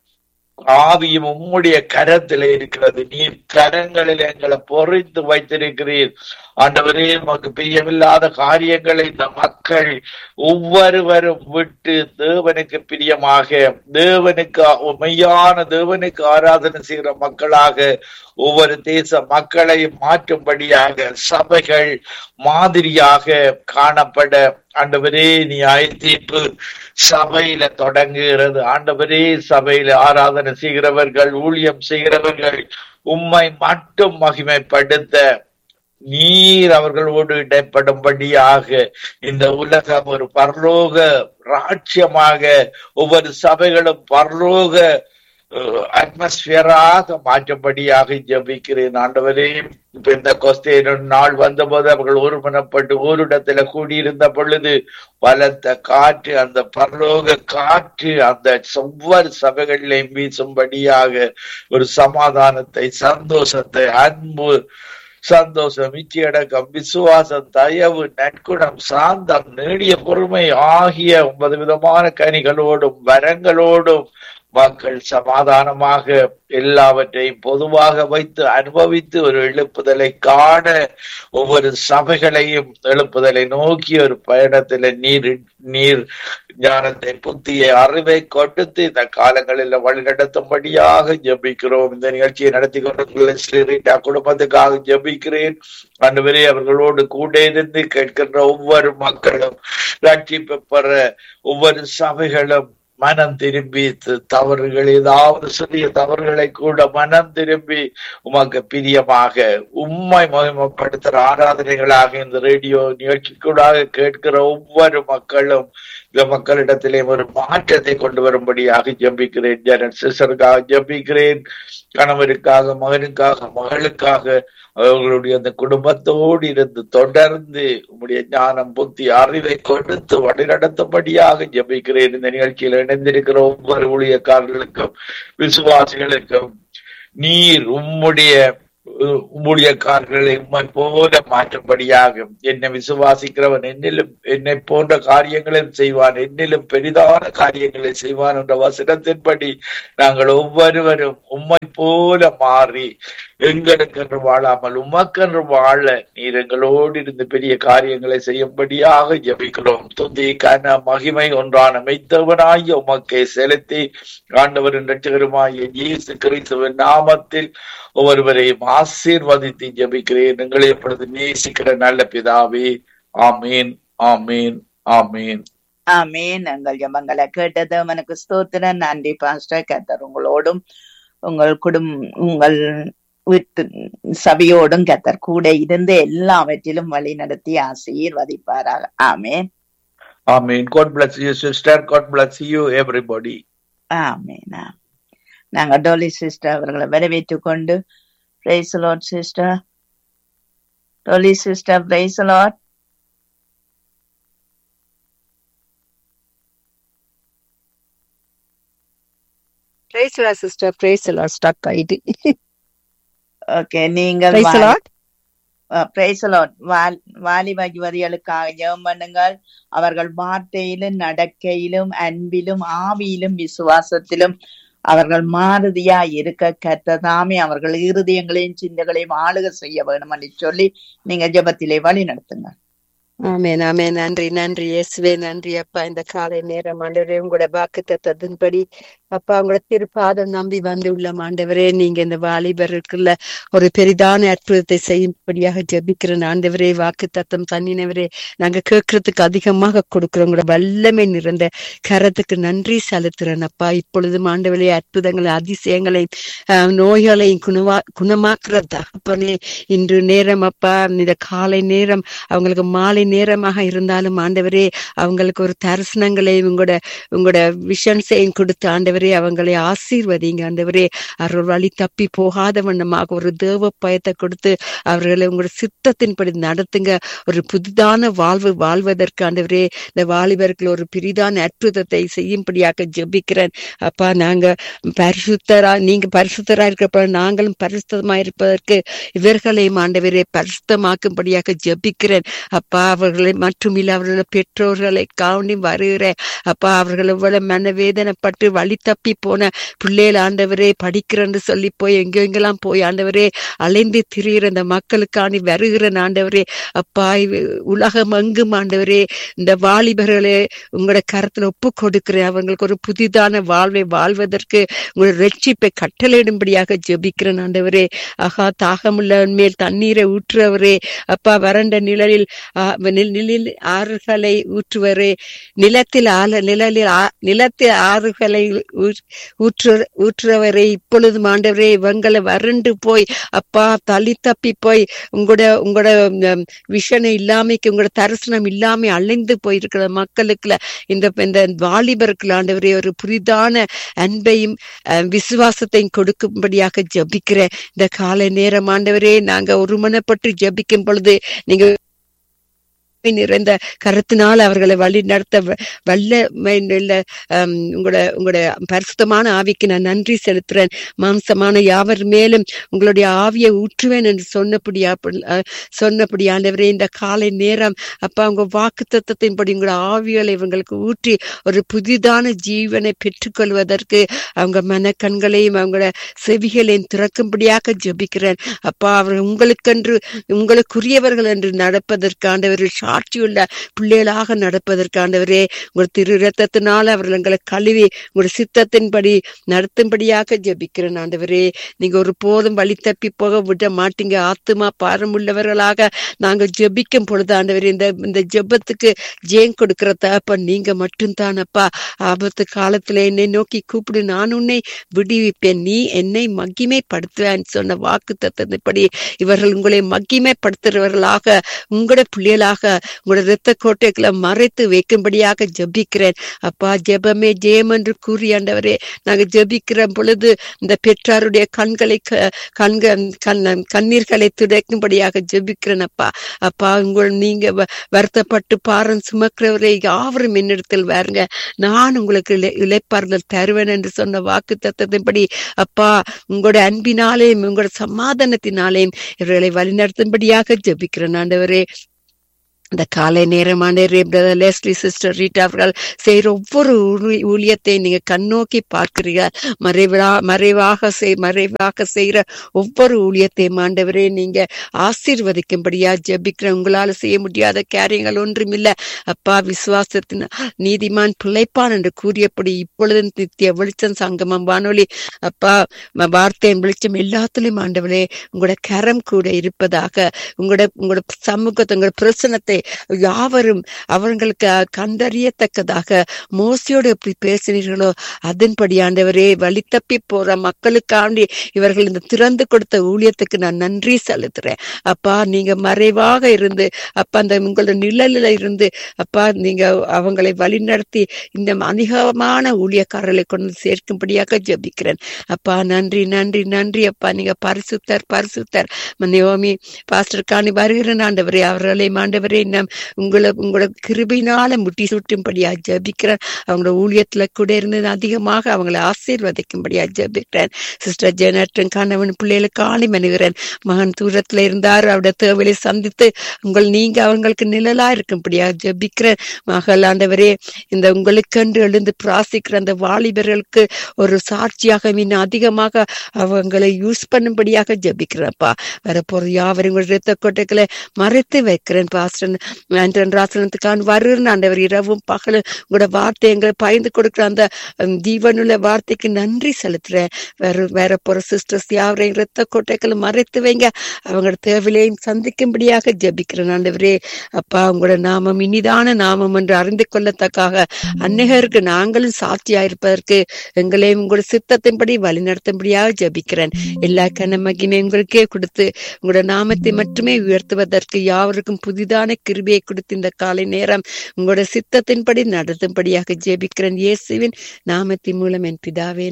ஆவியும் உம்முடைய கரத்தில் இருக்கிறது நீர் கரங்களில் எங்களை பொறித்து வைத்திருக்கிறீர் ஆண்டவரே உமக்கு பிரியமில்லாத காரியங்களை இந்த மக்கள் ஒவ்வொருவரும் விட்டு தேவனுக்கு பிரியமாக தேவனுக்கு மெய்யான தேவனுக்கு ஆராதனை செய்கிற மக்களாக ஒவ்வொரு தேச மக்களையும் மாற்றும்படியாக சபைகள் மாதிரியாக காணப்பட ஆண்டவரே நீ தீர்ப்பு சபையில தொடங்குகிறது ஆண்டவரே சபையில ஆராதனை செய்கிறவர்கள் ஊழியம் செய்கிறவர்கள் உம்மை மட்டும் மகிமைப்படுத்த நீர் அவர்களோடு இடைப்படும்படியாக இந்த உலகம் ஒரு பரலோக ராட்சியமாக ஒவ்வொரு சபைகளும் பரலோக அட்மாஸ்பியராக மாற்றும்படியாக ஜபிக்கிறேன் ஆண்டவரே இப்ப இந்த கொஸ்தேன் நாள் வந்தபோது அவர்கள் ஒருமனப்பட்டு ஓரிடத்துல கூடியிருந்த பொழுது பலத்த காற்று அந்த பரலோக காற்று அந்த ஒவ்வொரு சபைகளிலையும் வீசும்படியாக ஒரு சமாதானத்தை சந்தோஷத்தை அன்பு சந்தோஷம் இச்சையடக்கம் விசுவாசம் தயவு நற்குணம் சாந்தம் நீடிய பொறுமை ஆகிய ஒன்பது விதமான கனிகளோடும் வரங்களோடும் மக்கள் சமாதானமாக எல்லாவற்றையும் பொதுவாக வைத்து அனுபவித்து ஒரு எழுப்புதலை காண ஒவ்வொரு சபைகளையும் எழுப்புதலை நோக்கி ஒரு பயணத்துல நீர் நீர் ஞானத்தை புத்தியை அறிவை கொடுத்து இந்த காலங்களில் வழிநடத்தும்படியாக ஜபிக்கிறோம் இந்த நிகழ்ச்சியை நடத்தி கொண்டிருக்கிற ஸ்ரீரீட்டா குடும்பத்துக்காக ஜபிக்கிறேன் அன்றுவரே அவர்களோடு கூட இருந்து கேட்கின்ற ஒவ்வொரு மக்களும் ரட்சிப்பு பெற ஒவ்வொரு சபைகளும் மனம் திரும்பி த- தவறுகள் ஏதாவது சிறிய தவறுகளை கூட மனம் திரும்பி உமக்கு பிரியமாக உம்மை மகிமைப்படுத்துற ஆராதனைகளாக இந்த ரேடியோ நிகழ்ச்சிக்கூடாக கேட்கிற ஒவ்வொரு மக்களும் இந்த மக்களிடத்திலே ஒரு மாற்றத்தை கொண்டு வரும்படியாக ஜெபிக்கிறேன் ஜனன் சிஸ்டருக்காக ஜெபிக்கிறேன் கணவருக்காக மகனுக்காக மகளுக்காக அவர்களுடைய அந்த குடும்பத்தோடு இருந்து தொடர்ந்து உம்முடைய ஞானம் புத்தி அறிவை கொடுத்து வழிநடத்தும்படியாக ஜெபிக்கிறேன் இந்த நிகழ்ச்சியில் இணைந்திருக்கிற ஒவ்வொரு ஊழியக்காரர்களுக்கும் விசுவாசிகளுக்கும் நீர் உம்முடைய உ- ஊழியக்காரர்களை உம்மை போல மாற்றும்படியாக என்னை விசுவாசிக்கிறவன் என்னிலும் என்னை போன்ற காரியங்களையும் செய்வான் என்னிலும் பெரிதான காரியங்களை செய்வான் என்ற வசனத்தின்படி நாங்கள் ஒவ்வொருவரும் உம்மை போல மாறி எங்களுக்கென்று வாழாமல் உமக்கென்று வாழ நீர் எங்களோடு இருந்து பெரிய காரியங்களை செய்யும்படியாக ஜெபிக்கிறோம் துதி கன மகிமை ஒன்றான மெய்த்தவனாகிய உமக்கை செலுத்தி ஆண்டவரின் ரட்சகருமாகிய இயேசு கிறிஸ்துவின் நாமத்தில் ஒவ்வொருவரையும் ஆசீர்வதித்து ஜெபிக்கிறேன் எங்களை எப்பொழுது நேசிக்கிற நல்ல பிதாவே ஆமீன் ஆமீன் ஆமீன் ஆமேன் எங்கள் ஜெபங்களை கேட்டது அவனுக்கு ஸ்தோத்திரம் நன்றி பாஸ்டர் கத்தர் உங்களோடும் உங்கள் குடும் உங்கள் வீட்டு சபையோடும் கத்தர் கூட இருந்து எல்லாவற்றிலும் வழி நடத்தி ஆசீர்வதிப்பாராக ஆமேன் ஆமீன் God bless you sister God bless you everybody ஆமேன் ஆம். நாங்க டோலி சிஸ்டர் அவர்களை வரவேற்றுக் கொண்டு praise Lord sister Dolly sister praise Lord praise Lord sister praise Lord stuck ஆயிட்டு ஓகே நீங்கள் பிரைஸ்லா பிரைசலாட் வாலிப யுவதிகளுக்காக ஜெபம் பண்ணுங்கள் அவர்கள் வார்த்தையிலும் நடக்கையிலும் அன்பிலும் ஆவியிலும் விசுவாசத்திலும் அவர்கள் மாறுதியா இருக்க கத்ததாமே அவர்கள் இருதயங்களையும் சிந்தங்களையும் ஆளுக செய்ய வேணும் என்று சொல்லி நீங்க ஜெபத்திலே வழி நடத்துங்க ஆமென் ஆமென் நன்றி நன்றி இயேசுவே நன்றி அப்பா இந்த காலை நேரம் ஆண்டவரே உங்களோட வாக்கு தத்தத்தின்படி அப்பா உங்களோட திருப்பாதம் நம்பி வந்துள்ள ஆண்டவரே நீங்க இந்த வாலிபருக்குள்ள ஒரு பெரிதான அற்புதத்தை செய்யும்படியாக ஜெபிக்கிறேன் ஆண்டவரே வாக்கு தத்தம் தண்ணினவரே நாங்க கேட்கறதுக்கு அதிகமாக கொடுக்கிறோம் உங்களோட வல்லமை நிறைந்த கரத்துக்கு நன்றி செலுத்துறேன் அப்பா இப்பொழுதும் ஆண்டவரே அற்புதங்களை அதிசயங்களையும் ஆஹ், நோய்களையும் குணமா குணமாக்குற தகப்பனே இன்று நேரம் அப்பா இந்த காலை நேரம் அவங்களுக்கு மாலை நேரமாக இருந்தாலும் ஆண்டவரே அவங்களுக்கு ஒரு தரிசனங்களையும் உங்களோட உங்களோட விஷன்ஸையும் கொடுத்து ஆண்டவரே அவங்களை ஆசீர்வதிங்க ஆண்டவரே அவர்கள் வழி தப்பி போகாத வண்ணமாக ஒரு தேவ பயத்தை கொடுத்து அவர்களை உங்களோட சித்தத்தின்படி நடத்துங்க ஒரு புதிதான வாழ்வு வாழ்வதற்கு ஆண்டவரே இந்த வாலிபர்கள் ஒரு பெரிதான அற்புதத்தை செய்யும்படியாக ஜெபிக்கிறேன் அப்பா நாங்க பரிசுத்தரா நீங்க பரிசுத்தரா இருக்கிறப்ப நாங்களும் பரிசுத்தமா இருப்பதற்கு இவர்களையும் ஆண்டவரே பரிசுத்தமாக்கும்படியாக ஜெபிக்கிறேன் அப்பா அவர்களை மட்டுமில்ல அவர்களோட பெற்றோர்களை காவண்டி வருகிற அப்பா அவர்கள் எவ்வளவு மனவேதனைப்பட்டு வழி தப்பி போன பிள்ளைகள் ஆண்டவரே படிக்கிறேன்னு சொல்லி போய் எங்கெங்கெல்லாம் போய் ஆண்டவரே அலைந்து திரிகிற இந்த மக்களுக்காண்டி வருகிற ஆண்டவரே அப்பா இவ- உலகம் எங்கும் ஆண்டவரே இந்த வாலிபர்களே உங்களோட கரத்துல ஒப்பு கொடுக்கிறேன் அவங்களுக்கு ஒரு புதிதான வாழ்வை வாழ்வதற்கு உங்களோட ரட்சிப்பை கட்டளையிடும்படியாக ஜெபிக்கிறேன் ஆண்டவரே ஆகா தாகமுள்ள மேல் தண்ணீரை ஊற்றுறவரே அப்பா வறண்ட நிழலில் ஆ, நில்- நிழலில் ஆறுகளை ஊற்றுவரே நிலத்தில் ஆல நிழலில் ஆ- நிலத்தில் ஆறுகளை ஊற்- ஊற்று ஊற்றுறவரே இப்பொழுதும் ஆண்டவரே இவங்களை வறண்டு போய் அப்பா தள்ளி தப்பி போய் உங்களோட உங்களோட ம், விஷனை இல்லாமைக்கு உங்களோட தரிசனம் இல்லாம அலைந்து போயிருக்கிற மக்களுக்குள்ள இந்த இந்த வாலிபருக்கு ஆண்டவரே ஒரு புரிதான அன்பையும் அஹ், விசுவாசத்தையும் கொடுக்கும்படியாக ஜெபிக்கிறேன் இந்த காலை நேரம் ஆண்டவரே நாங்க ஒருமனப்பட்டு ஜெபிக்கும் பொழுது நீங்க நிறைந்த கருத்தினால் அவர்களை வழி நடத்த வ- வல்லமை உள்ள, ஆம், உங்களோட உங்களோட பரிசுத்தமான ஆவிக்கு நான் நன்றி செலுத்துறேன் மாம்சமான யாவர் மேலும் உங்களுடைய ஆவியை ஊற்றுவேன் என்று சொன்னபடியா அஹ், சொன்னபடி ஆண்டவரே இந்த காலை நேரம் அப்பா உங்க வாக்கு தத்தத்தின்படி உங்களோட ஆவிகளை இவங்களுக்கு ஊற்றி ஒரு புதிதான ஜீவனை பெற்றுக்கொள்வதற்கு அவங்க மனக்கண்களையும் அவங்களோட செவிகளையும் திறக்கும்படியாக ஜெபிக்கிறேன் அப்பா அவர் உங்களுக்கென்று உங்களுக்குரியவர்கள் என்று நடப்பதற்கு ஆண்டவர் சாட்சியுள்ள பிள்ளைகளாக நடப்பதற்கு ஆண்டவரே உங்கள் திரு ரத்தத்தினால் அவர்கள் எங்களை கழுவி உங்கள் சித்தத்தின்படி நடத்தும்படியாக ஜெபிக்கிறேன் ஆண்டவரே நீங்க ஒரு போதும் வழி தப்பி போக விட மாட்டீங்க ஆத்துமா பாரமுள்ளவர்களாக நாங்க ஜெபிக்கும் பொழுது ஆண்டவரே இந்த இந்த ஜெபத்துக்கு ஜெயம் கொடுக்கிற தகப்பன் நீங்க மட்டும்தானப்பா ஆபத்து காலத்துல என்னை நோக்கி கூப்பிடு நான் உன்னை விடுவிப்பேன் நீ என்னை மகிமைப்படுத்துவேன் சொன்ன வாக்கு தத்தப்படி இவர்கள் உங்களை மகிமைப்படுத்துறவர்களாக உங்களோட பிள்ளைகளாக உங்களோட இரத்த கோட்டைகளை மறைத்து வைக்கும்படியாக ஜெபிக்கிறேன் அப்பா ஜெபமே ஜெயம் என்று கூறி ஆண்டவரே நாங்க ஜெபிக்கிற பொழுது இந்த பெற்றாருடைய கண்களை க- கண்க கண் கண்ணீர்களை துடைக்கும்படியாக ஜெபிக்கிறேன் அப்பா அப்பா உங்கள் நீங்க வ- வருத்தப்பட்டு பாரம் சுமக்கிறவரை யாவரும் என்னிடத்தில் வாருங்க நான் உங்களுக்கு இளை- இளைப்பாறுதல் தருவேன் என்று சொன்ன வாக்கு தத்தத்தின்படி அப்பா உங்களோட அன்பினாலேயும் உங்களோட சமாதானத்தினாலேயும் இவர்களை வழிநடத்தும்படியாக ஜெபிக்கிறேன் ஆண்டவரே இந்த காலை நேரம் ஆண்டவரே பிரதர் லெஸ்லி சிஸ்டர் ரீட்டா அவர்கள் செய்யற ஒவ்வொரு ஊழி- ஊழியத்தையும் நீங்க கண்ணோக்கி பார்க்கிறீங்க மறைவா மறைவாக செய் மறைவாக செய்யற ஒவ்வொரு ஊழியத்தையும் ஆண்டவரே நீங்க ஆசீர்வதிக்கும்படியா ஜெபிக்கிற உங்களால செய்ய முடியாத காரியங்கள் ஒன்றுமில்ல அப்பா விசுவாசத்தின் நீதிமான் பிழைப்பான் என்று கூறியபடி இப்பொழுது நித்திய வெளிச்சம் சங்கமம் வானொலி அப்பா ம- வார்த்தையின் வெளிச்சம் எல்லாத்துலயும் ஆண்டவரே உங்களோட கரம் கூட இருப்பதாக உங்களோட உங்களோட சமூகத்தை உங்களோட பிரசனத்தை யாவரும் அவர்களுக்கு கண்டறியத்தக்கதாக மோசையோடு எப்படி பேசினீர்களோ அதன்படி ஆண்டவரே வழி தப்பி போற மக்களுக்காண்டி இவர்கள் இந்த திறந்து கொடுத்த ஊழியத்துக்கு நான் நன்றி செலுத்துறேன் அப்பா நீங்க மறைவாக இருந்து அப்பா அந்த உங்களோட நிழலில் இருந்து அப்பா நீங்க அவங்களை வழிநடத்தி இந்த அதிகமான ஊழியக்காரர்களை கொண்டு வந்து சேர்க்கும்படியாக ஜெபிக்கிறேன் அப்பா நன்றி நன்றி நன்றி அப்பா நீங்க பரிசுத்தர் பரிசுத்தர் நயோமி பாஸ்டர் காணி வருகிற ஆண்டவரே அவர்களை ஆண்டவரே நம் உங்களை உங்களோட கிருபையினால முட்டி சுட்டும்படியா ஜெபிக்கிறேன் அவங்களோட ஊழியத்துல கூட இருந்து அதிகமாக அவங்களை ஆசீர்வதிக்கும்படியா ஜெபிக்கிறேன் சிஸ்டர் ஜெனட்டும் கணவன் பிள்ளைகளுக்கு ஆணி மனுகிறேன் மகன் தூரத்துல இருந்தார் அவருடைய தேவையை சந்தித்து உங்கள் நீங்க அவங்களுக்கு நிழலா இருக்கும்படியா ஜெபிக்கிறேன் மகள் ஆண்டவரே இந்த உங்களுக்கென்று எழுந்து பிராசிக்கிற அந்த வாலிபர்களுக்கு ஒரு சாட்சியாக இன்னும் அதிகமாக அவங்களை யூஸ் பண்ணும்படியாக ஜெபிக்கிறேன்ப்பா வரப்போற யாவரும் உங்கள் இரத்த கொட்டைகளை மறைத்து வைக்கிறேன் பாஸ்டன் ஆண்டன் ராசனத்துக்கான வருகிறேன் ஆண்டவர் இரவும் பகலும் உங்களோட வார்த்தை எங்களை பயந்து கொடுக்கிற அந்த உம், ஜீவனுள்ள வார்த்தைக்கு நன்றி செலுத்துறேன் வேற வேற போற சிஸ்டர்ஸ் யாவரையும் இரத்த கொட்டைகளை மறைத்து வைங்க அவங்களோட தேவையிலையும் சந்திக்கும்படியாக ஜெபிக்கிறேன் ஆண்டவரே அப்பா உங்களோட நாமம் இனிதான நாமம் என்று அறிந்து கொள்ளத்தக்காக அநேகருக்கு நாங்களும் சாட்சியா இருப்பதற்கு எங்களையும் உங்களோட சித்தத்தின்படி வழிநடத்தும்படியாக ஜெபிக்கிறேன் எல்லா கன மகிமை உங்களுக்கே கொடுத்து உங்களோட நாமத்தை மட்டுமே உயர்த்துவதற்கு யாவருக்கும் புதிதான கிருபையை கொடுத்து இந்த காலை நேரம் உங்களோட சித்தத்தின்படி நடத்தும்படியாக ஜெபிக்கிறேன் இயேசுவின் நாமத்தின் மூலம் என் பிதாவே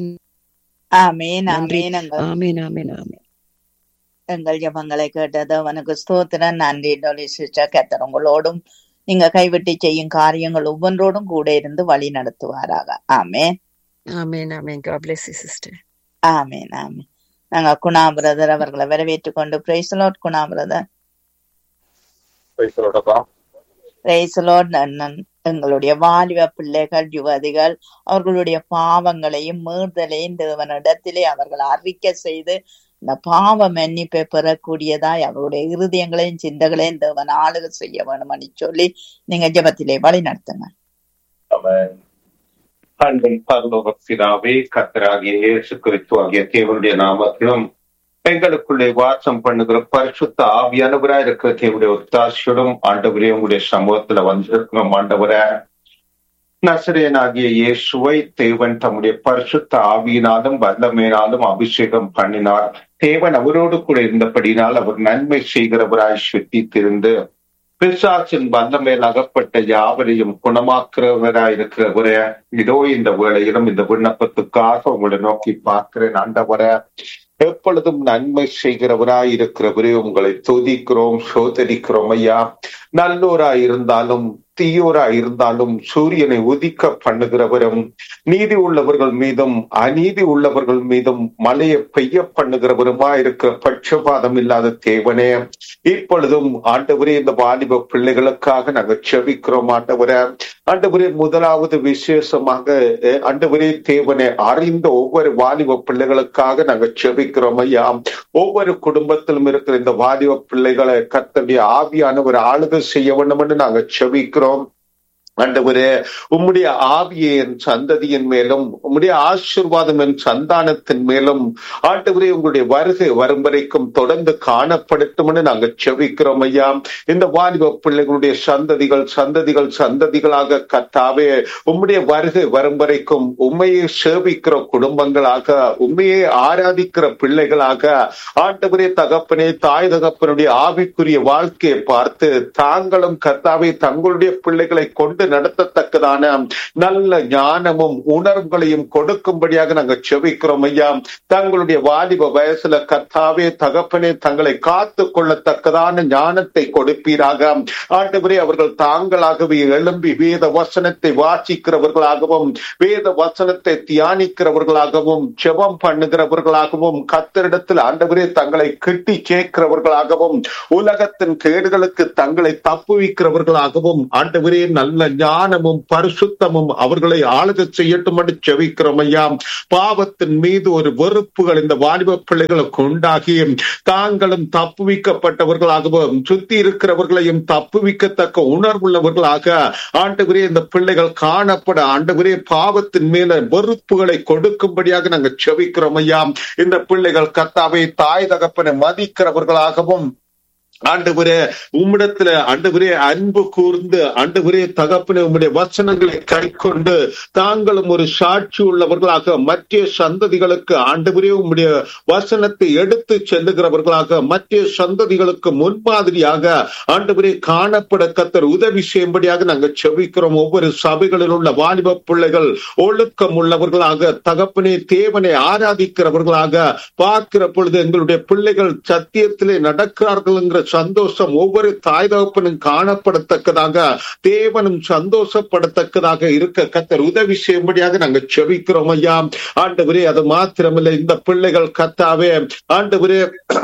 ஆமேன் நன்றி. ஆமேன் எங்கள் ஆமென் ஆமென் ஆமென் எங்கள் ஜபங்களை கேட்டது அவனுக்கு ஸ்தோத்திரம் நன்றி டொலி சிஸ்டர் கத்தர் உங்களோடும் நீங்க கைவிட்டு செய்யும் காரியங்கள் ஒவ்வொன்றோடும் கூட இருந்து வழி நடத்துவாராக ஆமேன் ஆமென் ஆமென் God bless you sister ஆமேன் ஆமேன் நாங்க குணா பிரதர் அவர்களை வரவேற்றுக் கொண்டு பிரைசலோட் குணா பிரதர் பிரைசலோட் எங்களுடைய வாலிப பிள்ளைகள் யுவதிகள் அவர்களுடைய பாவங்களையும் மீறுதலையும் தேவனிடத்திலே அவர்கள் அறிக்கை செய்து இந்த பாவ மன்னிப்பை பெறக்கூடியதாய் அவருடைய இருதயங்களையும் சிந்தகளையும் தேவன் ஆளுகை செய்ய வேணும்னு சொல்லி நீங்க ஜெபத்திலே வழி நடத்துங்க ஆமென். அன்பின் பரலோக பிதாவே கர்த்தராகிய இயேசு கிறிஸ்து ஆகிய தேவனுடைய நாமத்திலும் எங்களுக்குள்ளே வாசம் பண்ணுகிற பரிசுத்த ஆவியானவரா இருக்கிற தேவனுடைய ஒத்தாசியோடும் ஆண்டவரே உங்களுடைய சமூகத்துல வந்திருக்கிறோம் ஆண்டவரே நசரேனாகிய இயேசுவை தேவன் தம்முடைய பரிசுத்த ஆவியினாலும் வல்லமையினாலும் அபிஷேகம் பண்ணினார் தேவன் அவரோடு கூட இருந்தபடினால் அவர் நன்மை செய்கிறவராய் சுத்தித்திருந்து பிசாசின் வல்லமேல் அகப்பட்ட யாவரையும் குணமாக்குறவராய் இருக்கிறவரே இதோ இந்த வேளையிலும் இந்த விண்ணப்பத்துக்காக உங்களை நோக்கி பார்க்கிறேன் ஆண்டவரே எப்பொழுதும் நன்மை செய்கிறவராய் இருக்கிறவரே உங்களை துதிக்கிறோம் சோதரிக்கிறோம் ஐயா நல்லோராய் இருந்தாலும் தீயோரா இருந்தாலும் சூரியனை உதிக்க பண்ணுகிறவரும் நீதி உள்ளவர்கள் மீதும் அநீதி உள்ளவர்கள் மீதும் மழையை பெய்ய பண்ணுகிறவருமா இருக்கிற பட்சபாதம் இல்லாத தேவனே இப்பொழுதும் ஆண்டவரே இந்த வாலிப பிள்ளைகளுக்காக நாங்கள் செபிக்கிறோம் ஆண்டவரே ஆண்டவரே முதலாவது விசேஷமாக அஹ், ஆண்டவரே தேவனை அறிந்த ஒவ்வொரு வாலிப பிள்ளைகளுக்காக நாங்கள் செபிக்கிறோம் ஐயா ஒவ்வொரு குடும்பத்திலும் இருக்கிற இந்த வாலிப பிள்ளைகளை கர்த்தருடைய ஆவியானவர் ஆளுகை செய்ய வேண்டும் என்று நாங்கள் செபிக்கிறோம் ஆண்டவரே உம்முடைய ஆவியை என் சந்ததியின் மேலும் உம்முடைய ஆசீர்வாதம் என் சந்தானத்தின் மேலும் ஆண்டவரே உங்களுடைய வருகை வரும் வரைக்கும் தொடர்ந்து காணப்படட்டும் என்று நாங்கள் செபிக்கிறோம் ஐயா இந்த வாலிப பிள்ளைகளுடைய சந்ததிகள் சந்ததிகள் சந்ததிகளாக கத்தாவே உம்முடைய வருகை வரும் வரைக்கும் உண்மையை சேவிக்கிற குடும்பங்களாக உண்மையை ஆராதிக்கிற பிள்ளைகளாக ஆண்டவரே தகப்பனே தாய் தகப்பனுடைய ஆவிக்குரிய வாழ்க்கையை பார்த்து தாங்களும் கர்த்தாவே தங்களுடைய பிள்ளைகளை கொண்டு நடத்தத்தக்கதான நல்ல ஞானமும் உணர்வுகளையும் கொடுக்கும்படியாக நாங்கள் செபிக்கிறோம் ஐயா தங்களுடைய வாலிப வயசுல கர்த்தாவே தகப்பனே தங்களை காத்து கொள்ளத்தக்கதான ஞானத்தை கொடுப்பீராக ஆண்டவரே அவர்கள் தாங்களாகவே எழும்பி வேத வசனத்தை வாசிக்கிறவர்களாகவும் வேத வசனத்தை தியானிக்கிறவர்களாகவும் ஜெபம் பண்ணுகிறவர்களாகவும் கத்தரிடத்தில் ஆண்டவரே தங்களை கிட்டி சேர்க்கிறவர்களாகவும் உலகத்தின் கேடுகளுக்கு தங்களை தப்புவிக்கிறவர்களாகவும் ஆண்டவரே நல்ல ஞானமும் பரிசுத்தமும் அவர்களை ஆளுக செய்யட்டும் என்று செவிக்கிறோம் ஐயா பாவத்தின் மீது ஒரு வெறுப்புகள் இந்த வாலிப பிள்ளைகளுக்கு உண்டாகி தாங்களும் தப்புவிக்கப்பட்டவர்களாகவும் சுத்தி இருக்கிறவர்களையும் தப்புவிக்கத்தக்க உணர்வுள்ளவர்களாக ஆண்டவரே இந்த பிள்ளைகள் காணப்பட ஆண்டவரே பாவத்தின் மேல வெறுப்புகளை கொடுக்கும்படியாக நாங்கள் செவிக்கிறோம் ஐயா இந்த பிள்ளைகள் கத்தாவை தாய் தகப்பனை மதிக்கிறவர்களாகவும் ஆண்டவரே உம்மிடத்துல ஆண்டவரே அன்பு கூர்ந்து ஆண்டவரே தகப்பனே உம்முடைய வசனங்களை கை கொண்டு தாங்களும் ஒரு சாட்சி உள்ளவர்களாக மற்ற சந்ததிகளுக்கு ஆண்டவரே உம்முடைய வசனத்தை எடுத்து செல்லுகிறவர்களாக மற்ற சந்ததிகளுக்கு முன்மாதிரியாக ஆண்டவரே காணப்பட கத்தர் உதவி செய்யும்படியாக நாங்கள் செபிக்கிறோம் ஒவ்வொரு சபைகளில் உள்ள வாலிப பிள்ளைகள் ஒழுக்கம் உள்ளவர்களாக தகப்பனே தேவனை ஆராதிக்கிறவர்களாக பார்க்கிற பொழுது எங்களுடைய பிள்ளைகள் சத்தியத்திலே நடக்கிறார்கள் என்கிற சந்தோஷம் ஒவ்வொரு தாய் தகப்பனும் காணப்படத்தக்கதாக தேவனும் சந்தோஷப்படத்தக்கதாக இருக்க கத்தர் உதவி செய்யும்படியாக நாங்கள் செபிக்கிறோம் ஐயா ஆண்டவரே அது மாத்திரமில்லை இந்த பிள்ளைகள் கத்தாவே ஆண்டவரே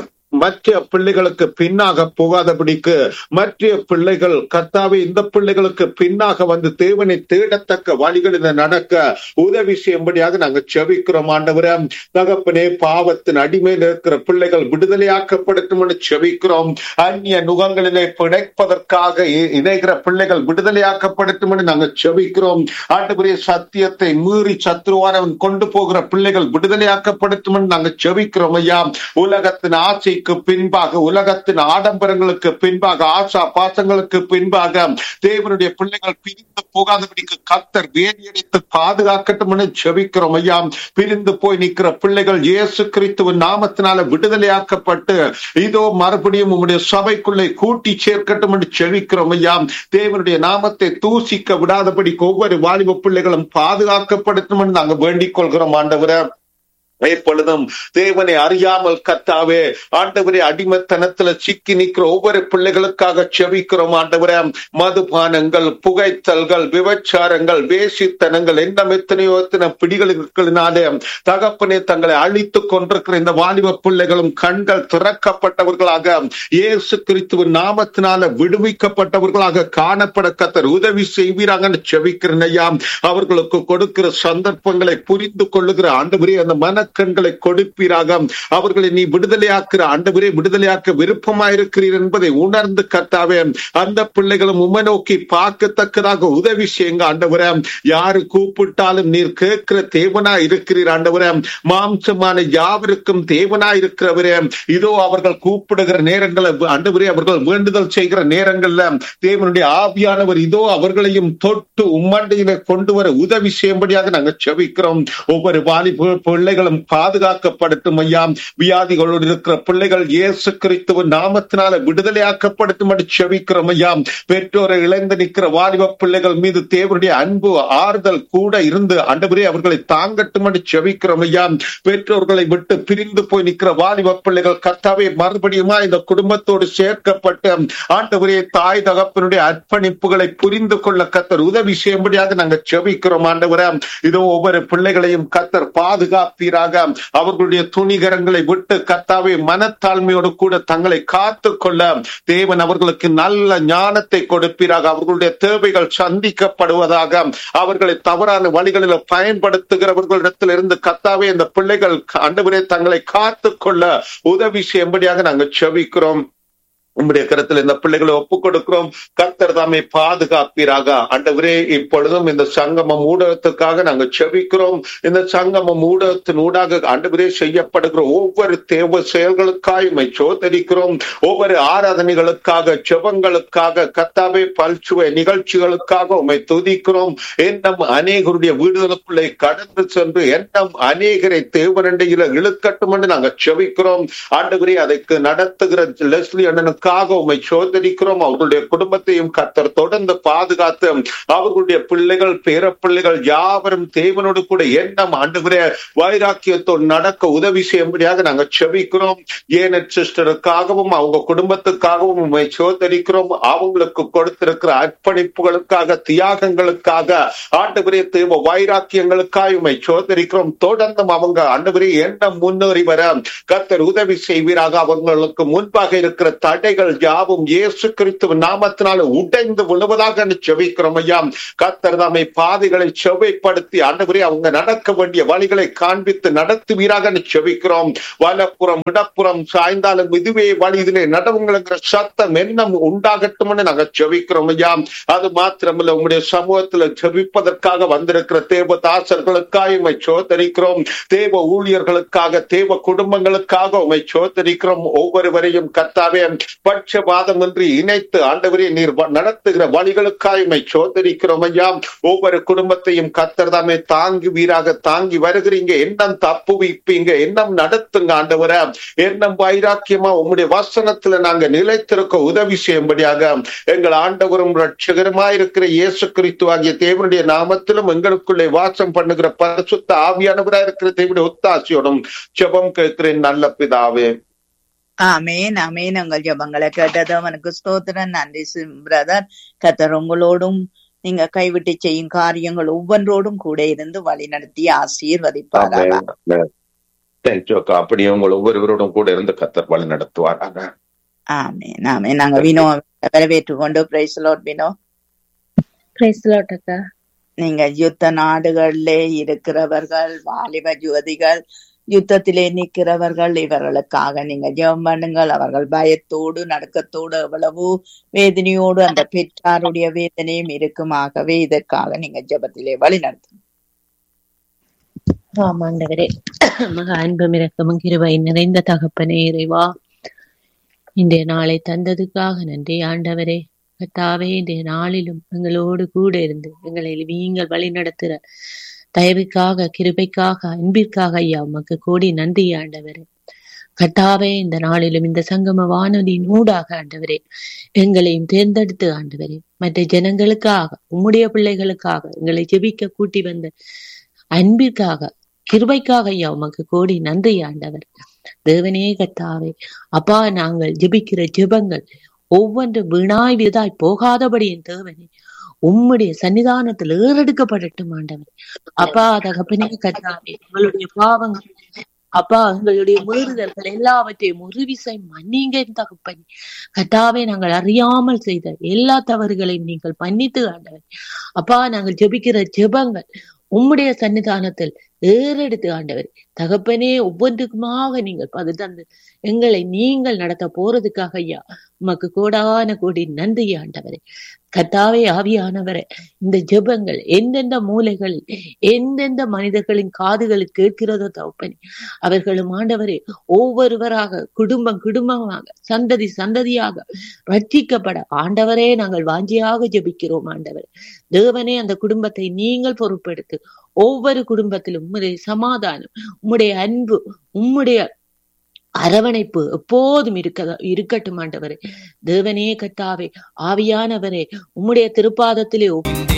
மற்ற பிள்ளைகளுக்கு பின்னாக போகாதபடிக்கு மற்ற பிள்ளைகள் கத்தாவே இந்த பிள்ளைகளுக்கு பின்னாக வந்து தேவனை தேடத்தக்க வழிகளில் நடக்க உதவி செய்யும்படியாக நாங்கள் செபிக்கிறோம் ஆண்டவரே தகப்பனே பாவத்தின் அடிமையில் இருக்கிற பிள்ளைகள் விடுதலையாக்கப்படட்டும் என்று செபிக்கிறோம் அந்நிய நுகங்களிலே பிணைப்பதற்காக இ- இணைகிற பிள்ளைகள் விடுதலையாக்கப்படட்டும் என்று நாங்கள் செபிக்கிறோம் ஆண்டவரே சத்தியத்தை மீறி சத்ருவானவன் கொண்டு போகிற பிள்ளைகள் விடுதலையாக்கப்படட்டும் என்று நாங்கள் செபிக்கிறோம் ஐயா உலகத்தின் ஆசைக்கு பின்பாக உலகத்தின் ஆடம்பரங்களுக்கு பின்பாக ஆசா பாசங்களுக்கு பின்பாக தேவனுடைய பிள்ளைகள் பிரிந்து போகாதபடிக்கு கத்தர் வேலியடித்து பாதுகாக்கட்டும் என்று செபிக்கிறோம் ஐயா பிரிந்து போய் நிற்கிற பிள்ளைகள் இயேசு கிறிஸ்துவின் நாமத்தினால விடுதலையாக்கப்பட்டு இதோ மறுபடியும் உம்முடைய சபைக்குள்ளே கூட்டி சேர்க்கட்டும் என்று செபிக்கிறோம் ஐயா தேவனுடைய நாமத்தை தூசிக்க விடாதபடிக்கு ஒவ்வொரு வாலிப பிள்ளைகளும் பாதுகாக்கப்படட்டும் என்று நாங்கள் வேண்டிக் கொள்கிறோம் ஆண்டவரே எப்பொழுதும் தேவனை அறியாமல் கத்தாவே ஆண்டவரே அடிமைத்தனத்துல சிக்கி நிற்கிற ஒவ்வொரு பிள்ளைகளுக்காக செபிக்கிறோம் ஆண்டவரே மதுபானங்கள் புகைத்தல்கள் விபச்சாரங்கள் வேசித்தனங்கள் என்ன எத்தனையோ எத்தனை பிடிகளினாலே தகப்பனே தங்களை அழித்துக் கொண்டிருக்கிற இந்த வாலிப பிள்ளைகளும் கண்கள் திறக்கப்பட்டவர்களாக இயேசு கிறிஸ்துவின் நாமத்தினால விடுவிக்கப்பட்டவர்களாக காணப்பட கத்தர் உதவி செய்வீராங்கன்னு செபிக்கிறேன் ஐயா அவர்களுக்கு கொடுக்கிற சந்தர்ப்பங்களை புரிந்து கொள்ளுகிற ஆண்டவரே அந்த மனக்கண்களை கொடுப்பீராக அவர்களை நீ விடுதலையாக்குற ஆண்டவரே விடுதலையாக்க விருப்பமாயிருக்கிறீர் என்பதை உணர்ந்து கத்தாவே அந்த பிள்ளைகளும் உம்மை நோக்கி பார்க்கத்தக்கதாக உதவி செய்யுங்க ஆண்டவரே யாரு கூப்பிட்டாலும் நீர் கேட்கிற தேவனா இருக்கிறீர் ஆண்டவரே மாம்சமான யாவருக்கும் தேவனா இருக்கிறவரே இதோ அவர்கள் கூப்பிடுகிற நேரங்களை ஆண்டவரே அவர்கள் வேண்டுதல் செய்கிற நேரங்கள்ல தேவனுடைய ஆவியானவர் இதோ அவர்களையும் தொட்டு உம்மண்டையில கொண்டு வர உதவி செய்யும்படியாக நாங்கள் செபிக்கிறோம் ஒவ்வொரு வாலிப பிள்ளைகளும் பாதுகாக்கப்படட்டும் ஐயா வியாதிகளோடு இருக்கிற பிள்ளைகள் இயேசு கிறிஸ்துவின் நாமத்தினால விடுதலையாக்கப்படட்டும் என்று செவிக்கிறோம் ஐயா பெற்றோரை இழந்து நிற்கிற வாலிப பிள்ளைகள் மீது தேவனுடைய அன்பு ஆறுதல் கூட இருந்து ஆண்டவரே அவர்களை தாங்கட்டும் என்று செவிக்கிறோம் ஐயா பெற்றோர்களை விட்டு பிரிந்து போய் நிற்கிற வாலிப பிள்ளைகள் கர்த்தாவே மறுபடியுமா இந்த குடும்பத்தோடு சேர்க்கப்பட்டு ஆண்டவரே தாய் தகப்பனுடைய அர்ப்பணிப்புகளை புரிந்து கொள்ள கத்தர் உதவி செய்யும்படியாக நாங்கள் செபிக்கிறோம் ஆண்டவரே இதோ ஒவ்வொரு பிள்ளைகளையும் கத்தர் பாதுகாப்பீராக அவர்களுடைய துணிகரங்களை விட்டு கத்தாவே மனத்தாழ்மையோடு கூட தங்களை காத்து கொள்ள தேவன் அவர்களுக்கு நல்ல ஞானத்தை கொடுப்பீராக அவர்களுடைய தேவைகள் சந்திக்கப்படுவதாக அவர்களை தவறான வழிகளில் பயன்படுத்துகிறவர்களிடத்திலிருந்து கத்தாவே இந்த பிள்ளைகள் ஆண்டவரே தங்களை காத்து கொள்ள உதவி செய்யும்படியாக நாங்கள் செபிக்கிறோம் உம்முடைய கருத்தில் இந்த பிள்ளைகளை ஒப்புக் கொடுக்கிறோம் கர்த்தர் தாமே பாதுகாப்பீராக ஆண்டவரே இப்பொழுதும் இந்த சங்கமம் ஊடகத்துக்காக நாங்கள் செபிக்கிறோம் இந்த சங்கமம் ஊடகத்தின் ஊடாக ஆண்டவரே செய்யப்படுகிற ஒவ்வொரு தேவ செயல்களுக்காய் உம்மை சோதரிக்கிறோம் ஒவ்வொரு ஆராதனைகளுக்காக ஜெபங்களுக்காக கத்தாவே பல்சுவை நிகழ்ச்சிகளுக்காக உம்மை துதிக்கிறோம் எண்ணம் அநேகருடைய வீடுகளுக்குள்ளே கடந்து சென்று எண்ணம் அநேகரை தேவரண்டையில இழுக்கட்டும் என்று நாங்கள் செபிக்கிறோம் ஆண்டவரே அதற்கு நடத்துகிற லெஸ்லி அண்ணனுக்காக உம்மை சோதரிக்கிறோம் அவர்களுடைய குடும்பத்தையும் கத்தர் தொடர்ந்து பாதுகாத்து அவர்களுடைய பிள்ளைகள் பேர பிள்ளைகள் யாவரும் தேவனோடு கூட எண்ணம் ஆண்டுகிற வைராக்கியத்தோடு நடக்க உதவி செய்யும்படியாக நாங்கள் செபிக்கிறோம் ஏனட் சிஸ்டருக்காகவும் அவங்க குடும்பத்துக்காகவும் உண்மை சோதரிக்கிறோம் அவங்களுக்கு கொடுத்திருக்கிற அர்ப்பணிப்புகளுக்காக தியாகங்களுக்காக ஆண்டுபுரிய தேவ வைராக்கியங்களுக்காக உண்மை சோதரிக்கிறோம் தொடர்ந்தும் அவங்க ஆண்டுபுரிய எண்ணம் முன்னேறி வர கத்தர் உதவி செய்வீராக அவங்களுக்கு முன்பாக இருக்கிற தடைகள் யாவும் இயேசு கிறிஸ்துவ நாமத்தினால உடைந்து விழுவதாக செவிக்கிறோம் ஐயா கத்தர் தாமை பாதைகளை செவைப்படுத்தி ஆண்டவரே அவங்க நடக்க வேண்டிய வழிகளை காண்பித்து நடத்துவீராக செவிக்கிறோம் வலப்புறம் இடப்புறம் சாய்ந்தாலும் இதுவே வழி இதிலே நடவுங்கிற சத்தம் எண்ணம் உண்டாகட்டும்னு நாங்க செவிக்கிறோம் ஐயா அது மாத்திரமல்ல உங்களுடைய சமூகத்துல ஜெபிப்பதற்காக வந்திருக்கிற தேவ தாசர்களுக்காக உண்மை சோதரிக்கிறோம் தேவ ஊழியர்களுக்காக தேவ குடும்பங்களுக்காக உண்மை சோதரிக்கிறோம் ஒவ்வொருவரையும் கத்தாவே பட்சபாதமின்றி இணைத்து ஆண்டவரே நீர் வ- நடத்துகிற வழிகளுக்காக உம்மை சோதரிக்கிறோம் ஐயா ஒவ்வொரு குடும்பத்தையும் கத்தர் தாமே தாங்கி வீராக தாங்கி வருகிறீங்க எண்ணம் தப்புவிப்பீங்க எண்ணம் நடத்துங்க ஆண்டவர எண்ணம் வைராக்கியமா உம்முடைய வசனத்துல நாங்க நிலைத்திருக்க உதவி செய்யும்படியாக எங்கள் ஆண்டவரும் ரட்சகருமாய் இருக்கிற இயேசு கிறிஸ்து ஆகிய தேவனுடைய நாமத்திலும் எங்களுக்குள்ளே வாசம் பண்ணுகிற பரிசுத்த ஆவியானவராய் இருக்கிற தேவனுடைய ஒத்தாசியோடும் ஜெபம் கேட்கிறேன் நல்ல பிதாவே ஆமேன் ஆமேன் உங்கள் ஜபங்களை கேட்டது அவனுக்கு ஸ்தோத்திரம் நன்றி பிரதர் கத்தர் உங்களோடும் நீங்க கைவிட்டு செய்யும் காரியங்கள் ஒவ்வொன்றோடும் கூட இருந்து வழி நடத்தி ஆசீர்வதிப்பாராக தேங்க்யூ அக்கா அப்படியே உங்கள் ஒவ்வொருவரோடும் கூட இருந்து கத்தர் வழி நடத்துவாராக ஆமேன் ஆமேன் நாங்க வினோ வரவேற்று கொண்டு praise Lord Vino praise Lord அக்கா நீங்க யுத்த நாடுகளிலே இருக்கிறவர்கள் வாலிப யுவதிகள் யுத்தத்திலே நிற்கிறவர்கள் இவர்களுக்காக நீங்க ஜெபம் பண்ணுங்கள் அவர்கள் பயத்தோடு நடுக்கத்தோடு எவ்வளவு வேதனையோடு அந்த பெற்றாருடைய வேதனையும் இருக்குமாகவே இதற்காக நீங்க ஜெபத்திலே வழி நடத்துங்க ஆமாண்டவரே மக அன்பும் இரக்கமும் கிருபை நிறைந்த தகப்பனே இறைவா இன்றைய நாளை தந்ததுக்காக நன்றி ஆண்டவரே கத்தாவே இன்றைய நாளிலும் எங்களோடு கூட இருந்து எங்களை நீங்கள் வழி நடத்துற தயவுக்காக கிருபைக்காக அன்பிற்காக ஐயா உமக்கு கோடி நன்றி ஆண்டவரே கட்டாவே இந்த நாளிலும் இந்த சங்கம வானொலியின் ஊடாக ஆண்டவரே எங்களையும் தேர்ந்தெடுத்து ஆண்டவரே மற்ற ஜனங்களுக்காக உம்முடைய பிள்ளைகளுக்காக எங்களை ஜெபிக்க கூட்டி வந்த அன்பிற்காக கிருபைக்காக ஐயா உமக்கு கோடி நன்றி ஆண்டவர் தேவனே கத்தாவே அப்பா நாங்கள் ஜெபிக்கிற ஜெபங்கள் ஒவ்வொன்றும் வீணாய் விதாய் போகாதபடி என் தேவனே உம்முடைய சன்னிதானத்தில் ஏறெடுக்கப்படட்டும் ஆண்டவர் அப்பா தகப்பனே கத்தாவே எங்களுடைய பாவங்கள் அப்பா எங்களுடைய மீறுதல்கள் எல்லாவற்றையும் ஒரு விசை மன்னிங்க என் தகப்பனே கத்தாவே நாங்கள் அறியாமல் செய்த எல்லா தவறுகளையும் நீங்கள் மன்னித்து ஆண்டவர் அப்பா நாங்கள் ஜெபிக்கிற ஜெபங்கள் உம்முடைய சன்னிதானத்தில் ஏறெடுத்து ஆண்டவர் தகப்பனே ஒவ்வொன்றுக்குமாக நீங்கள் பதில் தந்து எங்களை நீங்கள் நடத்த போறதுக்காக ஐயா உமக்கு கோடான கோடி நன்றி ஆண்டவரே கத்தாவே ஆவியானவரே இந்த ஜெபங்கள் எந்தெந்த மூலைகளில் எந்தெந்த மனிதர்களின் காதுகளில் கேட்கிறதோ தகப்பனே அவர்களும் ஆண்டவரே ஒவ்வொருவராக குடும்பம் குடும்பமாக சந்ததி சந்ததியாக ரட்சிக்கப்பட ஆண்டவரே நாங்கள் வாஞ்சியாக ஜெபிக்கிறோம் ஆண்டவர் தேவனே அந்த குடும்பத்தை நீங்கள் பொறுப்பெடுத்து ஒவ்வொரு குடும்பத்திலும் உம்முடைய சமாதானம் உம்முடைய அன்பு உம்முடைய அரவணைப்பு எப்போதும் இருக்க இருக்கட்டும் ஆண்டவரே தேவனே கத்தாவே ஆவியானவரே உம்முடைய திருப்பாதத்திலே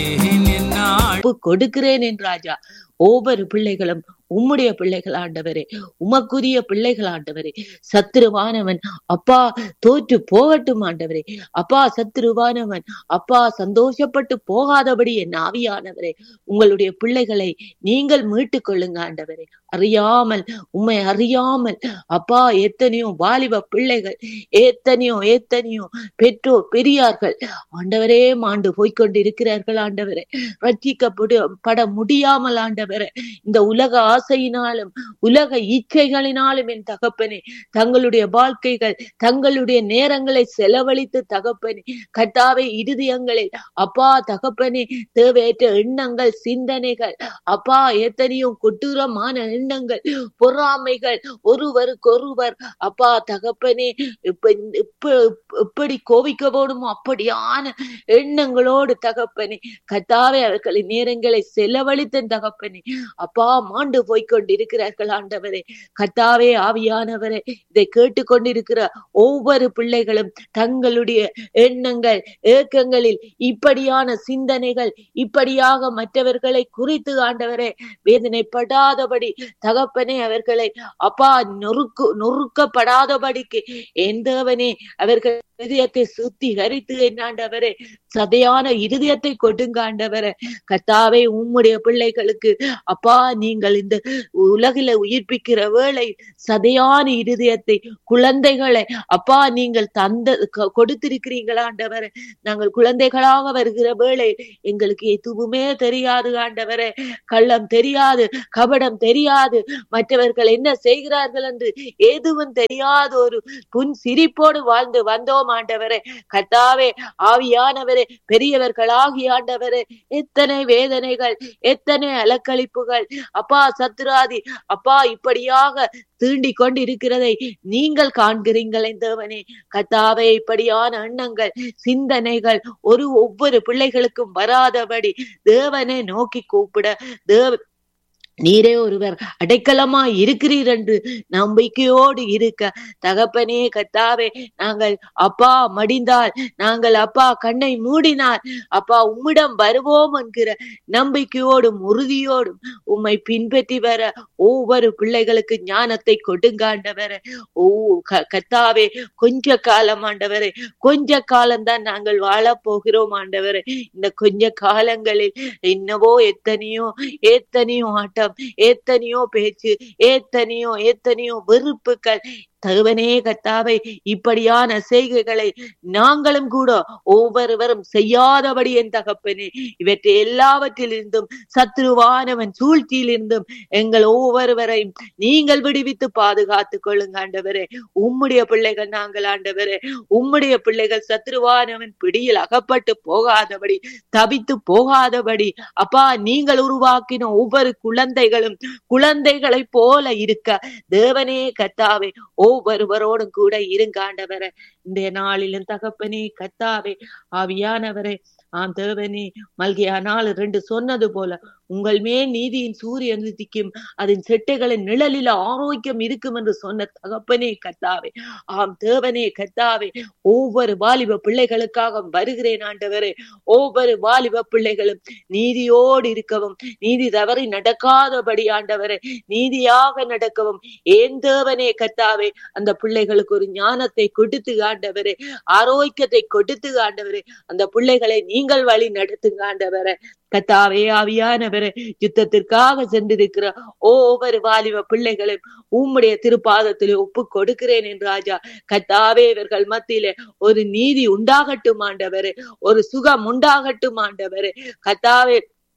ஒப்பு கொடுக்கிறேன் என் ராஜா ஒவ்வொரு பிள்ளைகளும் உம்முடைய பிள்ளைகள் ஆண்டவரே உமக்குரிய பிள்ளைகள் ஆண்டவரே சத்துருவானவன் அப்பா தோற்று போகட்டும் ஆண்டவரே அப்பா சத்துருவானவன் அப்பா சந்தோஷப்பட்டு போகாதபடி என் ஆவியானவரே உங்களுடைய பிள்ளைகளை நீங்கள் மீட்டுக் கொள்ளுங்க ஆண்டவரே அறியாமல் உண்மை அறியாமல் அப்பா எத்தனையோ வாலிப பிள்ளைகள் எத்தனையோ எத்தனையோ பெற்றோர் பெரியார்கள் ஆண்டவரே மாண்டு போய்கொண்டிருக்கிறார்கள் ஆண்டவரே ரட்சிக்கப்படு பட முடியாமல் ஆண்டவரே இந்த உலக ஆசையினாலும் உலக இச்சைகளினாலும் என் தகப்பனே தங்களுடைய வாழ்க்கைகள் தங்களுடைய நேரங்களை செலவழித்து தகப்பனே கட்டாவை இருதயங்களில் அப்பா தகப்பனே தேவையற்ற எண்ணங்கள் சிந்தனைகள் அப்பா எத்தனையோ கொடூரமான எண்ணங்கள் பொறாமைகள் ஒருவருக்கொருவர் அப்பா தகப்பனே இப்ப இப்ப எப்படி கோவிக்க போடுமோ அப்படியான எண்ணங்களோடு தகப்பனே கத்தாவே அவர்களின் நேரங்களை செலவழித்த தகப்பனே அப்பா மாண்டு போய்கொண்டிருக்கிறார்கள் ஆண்டவரே கத்தாவே ஆவியானவரே இதை கேட்டுக்கொண்டிருக்கிற ஒவ்வொரு பிள்ளைகளும் தங்களுடைய எண்ணங்கள் ஏக்கங்களில் இப்படியான சிந்தனைகள் இப்படியாக மற்றவர்களை குறித்து ஆண்டவரே வேதனைப்படாதபடி தகப்பனே அவர்களை அப்பா நொறுக்கு நொறுக்கப்படாதபடிக்கு எந்தவனே அவர்கள் இருதயத்தை சுத்திகரித்து என்னாண்டவரே சதையான இருதயத்தை கொடுங்க ஆண்டவரே கத்தாவே உம்முடைய பிள்ளைகளுக்கு அப்பா நீங்கள் இந்த உலகில உயிர்ப்பிக்கிற வேளை சதையான இருதயத்தை குழந்தைகளை அப்பா நீங்கள் தந்த கொடுத்திருக்கிறீங்களா ஆண்டவரே நாங்கள் குழந்தைகளாக வருகிற வேளை எங்களுக்கு எதுவுமே தெரியாது ஆண்டவரே கள்ளம் தெரியாது கபடம் தெரியாது மற்றவர்கள் என்ன செய்கிறார்கள் என்று எதுவும் தெரியாத ஒரு புன் சிரிப்போடு வாழ்ந்து வந்தோம் ஆண்டவரே கத்தாவே ஆவியானவரே பெரியவர்களாகி ஆண்டவரே எத்தனை வேதனைகள் எத்தனை அலக்களிப்புகள் அப்பா சத்துராதி அப்பா இப்படியாக தீண்டிக் கொண்டு இருக்கிறதை நீங்கள் காண்கிறீங்கள் தேவனே கத்தாவே இப்படியான எண்ணங்கள் சிந்தனைகள் ஒரு ஒவ்வொரு பிள்ளைகளுக்கும் வராதபடி தேவனை நோக்கி கூப்பிட தேவ நீரே ஒருவர் அடைக்கலமா இருக்கிறீர் என்று நம்பிக்கையோடு இருக்க தகப்பனே கத்தாவே நாங்கள் அப்பா மடிந்தால் நாங்கள் அப்பா கண்ணை மூடினார் அப்பா உம்மிடம் வருவோம் என்கிற நம்பிக்கையோடும் உறுதியோடும் உம்மை பின்பற்றி வர ஒவ்வொரு பிள்ளைகளுக்கு ஞானத்தை கொடுங்காண்டவர ஓ கத்தாவே கொஞ்ச காலம் ஆண்டவரே கொஞ்ச காலம்தான் நாங்கள் வாழப் போகிறோம் ஆண்டவரே இந்த கொஞ்ச காலங்களில் என்னவோ எத்தனையோ எத்தனையோ ஆட்டம் எத்தனையோ பேச்சு எத்தனையோ எத்தனையோ வெறுப்புகள் தகவனே கத்தாவை இப்படியான செய்கைகளை நாங்களும் கூட ஒவ்வொருவரும் செய்யாதபடி என் தகப்பனே இவற்றை எல்லாவற்றிலிருந்தும் சத்ருவானவன் சூழ்ச்சியிலிருந்தும் எங்கள் ஒவ்வொருவரையும் நீங்கள் விடுவித்து பாதுகாத்துக் கொள்ளுங்க ஆண்டவரே உம்முடைய பிள்ளைகள் நாங்கள் ஆண்டவரே உம்முடைய பிள்ளைகள் சத்ருவானவன் பிடியில் அகப்பட்டு போகாதபடி தவித்து போகாதபடி அப்பா நீங்கள் உருவாக்கின ஒவ்வொரு குழந்தைகளும் குழந்தைகளைப் போல இருக்க தேவனே கத்தாவே ஒவ்வொருவரோடும் கூட இருங்காண்டவர இந்த நாளிலும் தகப்பனே கத்தாவே ஆவியானவரே ஆம் தேவனே மல்கியா நாள் ரெண்டு சொன்னது போல உங்கள் மேல் நீதியின் சூரியன் உதிக்கும் அதன் செட்டைகளின் நிழலில் ஆரோக்கியம் இருக்கும் என்று சொன்ன தகப்பனே கத்தாவே ஆம் தேவனே கத்தாவே ஒவ்வொரு வாலிப பிள்ளைகளுக்காக வருகிறேன் ஆண்டவரே ஒவ்வொரு வாலிப பிள்ளைகளும் நீதியோடு இருக்கவும் நீதி தவறி நடக்காதபடி ஆண்டவரே நீதியாக நடக்கவும் ஏன் தேவனே கத்தாவே அந்த பிள்ளைகளுக்கு ஒரு ஞானத்தை கொடுத்து ஆண்டவரே ஆரோக்கியத்தை கொடுத்து ஆண்டவரே அந்த பிள்ளைகளை நீங்கள் வழி நடத்துங்க ஆண்டவரே கத்தாவே ஆவியானவரே யுத்தத்திற்காக சென்றிருக்கிற ஒவ்வொரு வாலிப பிள்ளைகளும் உம்முடைய திருப்பாதத்திலே ஒப்பு கொடுக்கிறேன் என்று ராஜா கத்தாவே இவர்கள் மத்தியிலே ஒரு நீதி உண்டாகட்டும் ஆண்டவரே ஒரு சுகம் உண்டாகட்டும் ஆண்டவரே கத்தாவே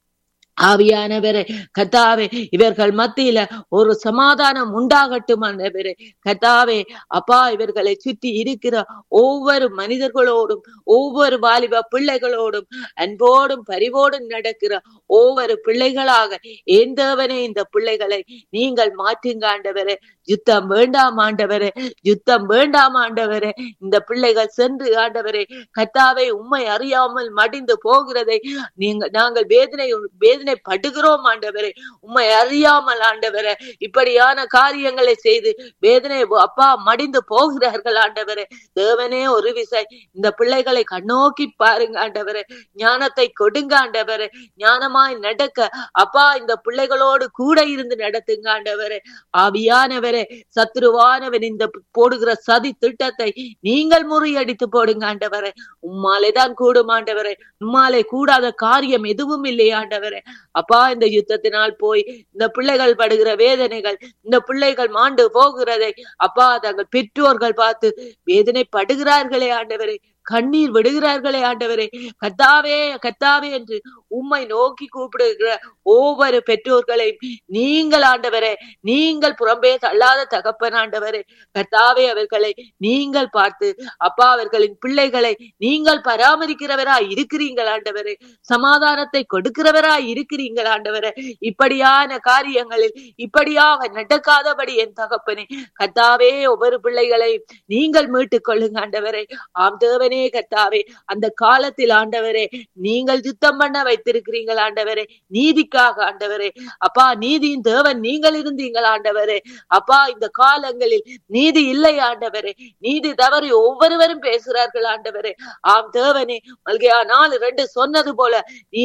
ஆவியானவரே கத்தாவே இவர்கள் மத்தியில ஒரு சமாதானம் உண்டாகட்டும் ஆண்டவரே கத்தாவே அப்பா இவர்களை சுற்றி இருக்கிற ஒவ்வொரு மனிதர்களோடும் ஒவ்வொரு வாலிப பிள்ளைகளோடும் அன்போடும் பரிவோடும் நடக்கிற ஒவ்வொரு பிள்ளைகளாக எந்தவனே இந்த பிள்ளைகளை நீங்கள் மாற்றுங்க ஆண்டவரே யுத்தம் வேண்டாம் ஆண்டவரே யுத்தம் வேண்டாம் ஆண்டவரே இந்த பிள்ளைகள் சென்று ஆண்டவரே கத்தாவை உண்மை அறியாமல் மடிந்து போகிறதை நீங்க நாங்கள் வேதனை வேதனை படுகிறோம் ஆண்டவரே உண்மை அறியாமல் ஆண்டவரே இப்படியான காரியங்களை செய்து வேதனை அப்பா மடிந்து போகிறார்கள் ஆண்டவரே தேவனே ஒரு விசை இந்த பிள்ளைகளை கண்ணோக்கி பாருங்க ஆண்டவரே ஞானத்தை கொடுங்க ஆண்டவரே ஞானமாய் நடக்க அப்பா இந்த பிள்ளைகளோடு கூட இருந்து நடத்துங்க ஆண்டவரே ஆவியானவரே சத்ருவானவன் இந்த போடுகிற சதி திட்டத்தை நீங்கள் முறியடித்து போடுங்க ஆண்டவரே உம்மாலே தான் கூடும் ஆண்டவரே உம்மாலே கூடாத காரியம் எதுவும் இல்லை ஆண்டவரே அப்பா இந்த யுத்தத்தினால் போய் இந்த பிள்ளைகள் படுகிற வேதனைகள் இந்த பிள்ளைகள் மாண்டு போகிறதை அப்பா தங்கள் பெற்றோர்கள் பார்த்து வேதனை படுகிறார்களே ஆண்டவரே கண்ணீர் விடுகிறார்களே ஆண்டவரே கத்தாவே கத்தாவே என்று உம்மை நோக்கி கூப்பிடுகிற ஒவ்வொரு பெற்றோர்களையும் நீங்கள் ஆண்டவரே நீங்கள் புறம்பே தள்ளாத தகப்பன் ஆண்டவரே கத்தாவே அவர்களை நீங்கள் பார்த்து அப்பா அவர்களின் பிள்ளைகளை நீங்கள் பராமரிக்கிறவரா இருக்கிறீங்கள் ஆண்டவரே சமாதானத்தை கொடுக்கிறவரா இருக்கிறீங்கள் ஆண்டவரே இப்படியான காரியங்களில் இப்படியாக நடக்காதபடி என் தகப்பனே கத்தாவே ஒவ்வொரு பிள்ளைகளை நீங்கள் மீட்டுக் கொள்ளுங்க ஆண்டவரே ஆம் தேவனே கத்தாவே அந்த காலத்தில் ஆண்டவரே நீங்கள் யுத்தம் பண்ண வைத்திருக்கிறீங்கள் ஆண்டவரே நீதிக்காக ஆண்டவரே அப்பா நீதியின் தேவன் நீங்கள் இருந்தீங்கள் ஆண்டவரே அப்பா இந்த காலங்களில் நீதி இல்லை ஆண்டவரே நீதி தவறி ஒவ்வொருவரும் பேசுகிறார்கள் ஆண்டவரே ஆம் தேவனே மல்கையா நாலு ரெண்டு சொன்னது போல நீ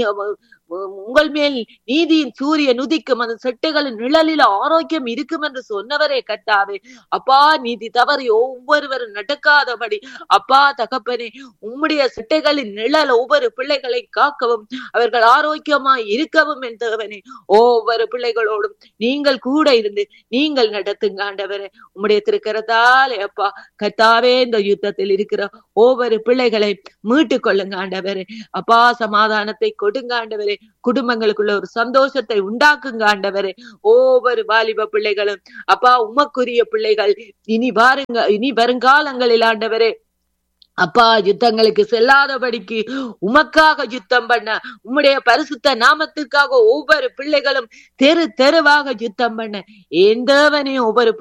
உங்கள் மேல் நீதியின் சூரியன் உதிக்கும் அந்த செட்டுகளின் நிழலில் ஆரோக்கியம் இருக்கும் என்று சொன்னவரே கட்டாவே அப்பா நீதி தவறி ஒவ்வொருவரும் நடக்காதபடி அப்பா தகப்பனே உம்முடைய செட்டைகளின் நிழல் ஒவ்வொரு பிள்ளைகளை காக்கவும் அவர்கள் ஆரோக்கியமாய் இருக்கவும் என் தேவனே ஒவ்வொரு பிள்ளைகளோடும் நீங்கள் கூட இருந்து நீங்கள் நடத்துங்க ஆண்டவரே உம்முடைய திருக்கரத்தாலே அப்பா கத்தாவே இந்த யுத்தத்தில் இருக்கிற ஒவ்வொரு பிள்ளைகளை மீட்டுக் கொள்ளுங்க ஆண்டவரே அப்பா சமாதானத்தை கொடுங்க ஆண்டவரே குடும்பங்களுக்குள்ள ஒரு சந்தோஷத்தை உண்டாக்குங்க ஆண்டவரே ஒவ்வொரு வாலிப பிள்ளைகளும் அப்பா உமக்குரிய பிள்ளைகள் இனி பாருங்க இனி வருங்காலங்களில் ஆண்டவரே அப்பா யுத்தங்களுக்கு செல்லாதபடிக்கு உமக்காக யுத்தம் பண்ண உம்முடைய பரிசுத்த நாமத்திற்காக ஒவ்வொரு பிள்ளைகளும் தெரு தெருவாக யுத்தம் பண்ண எந்தவனையும் ஒவ்வொரு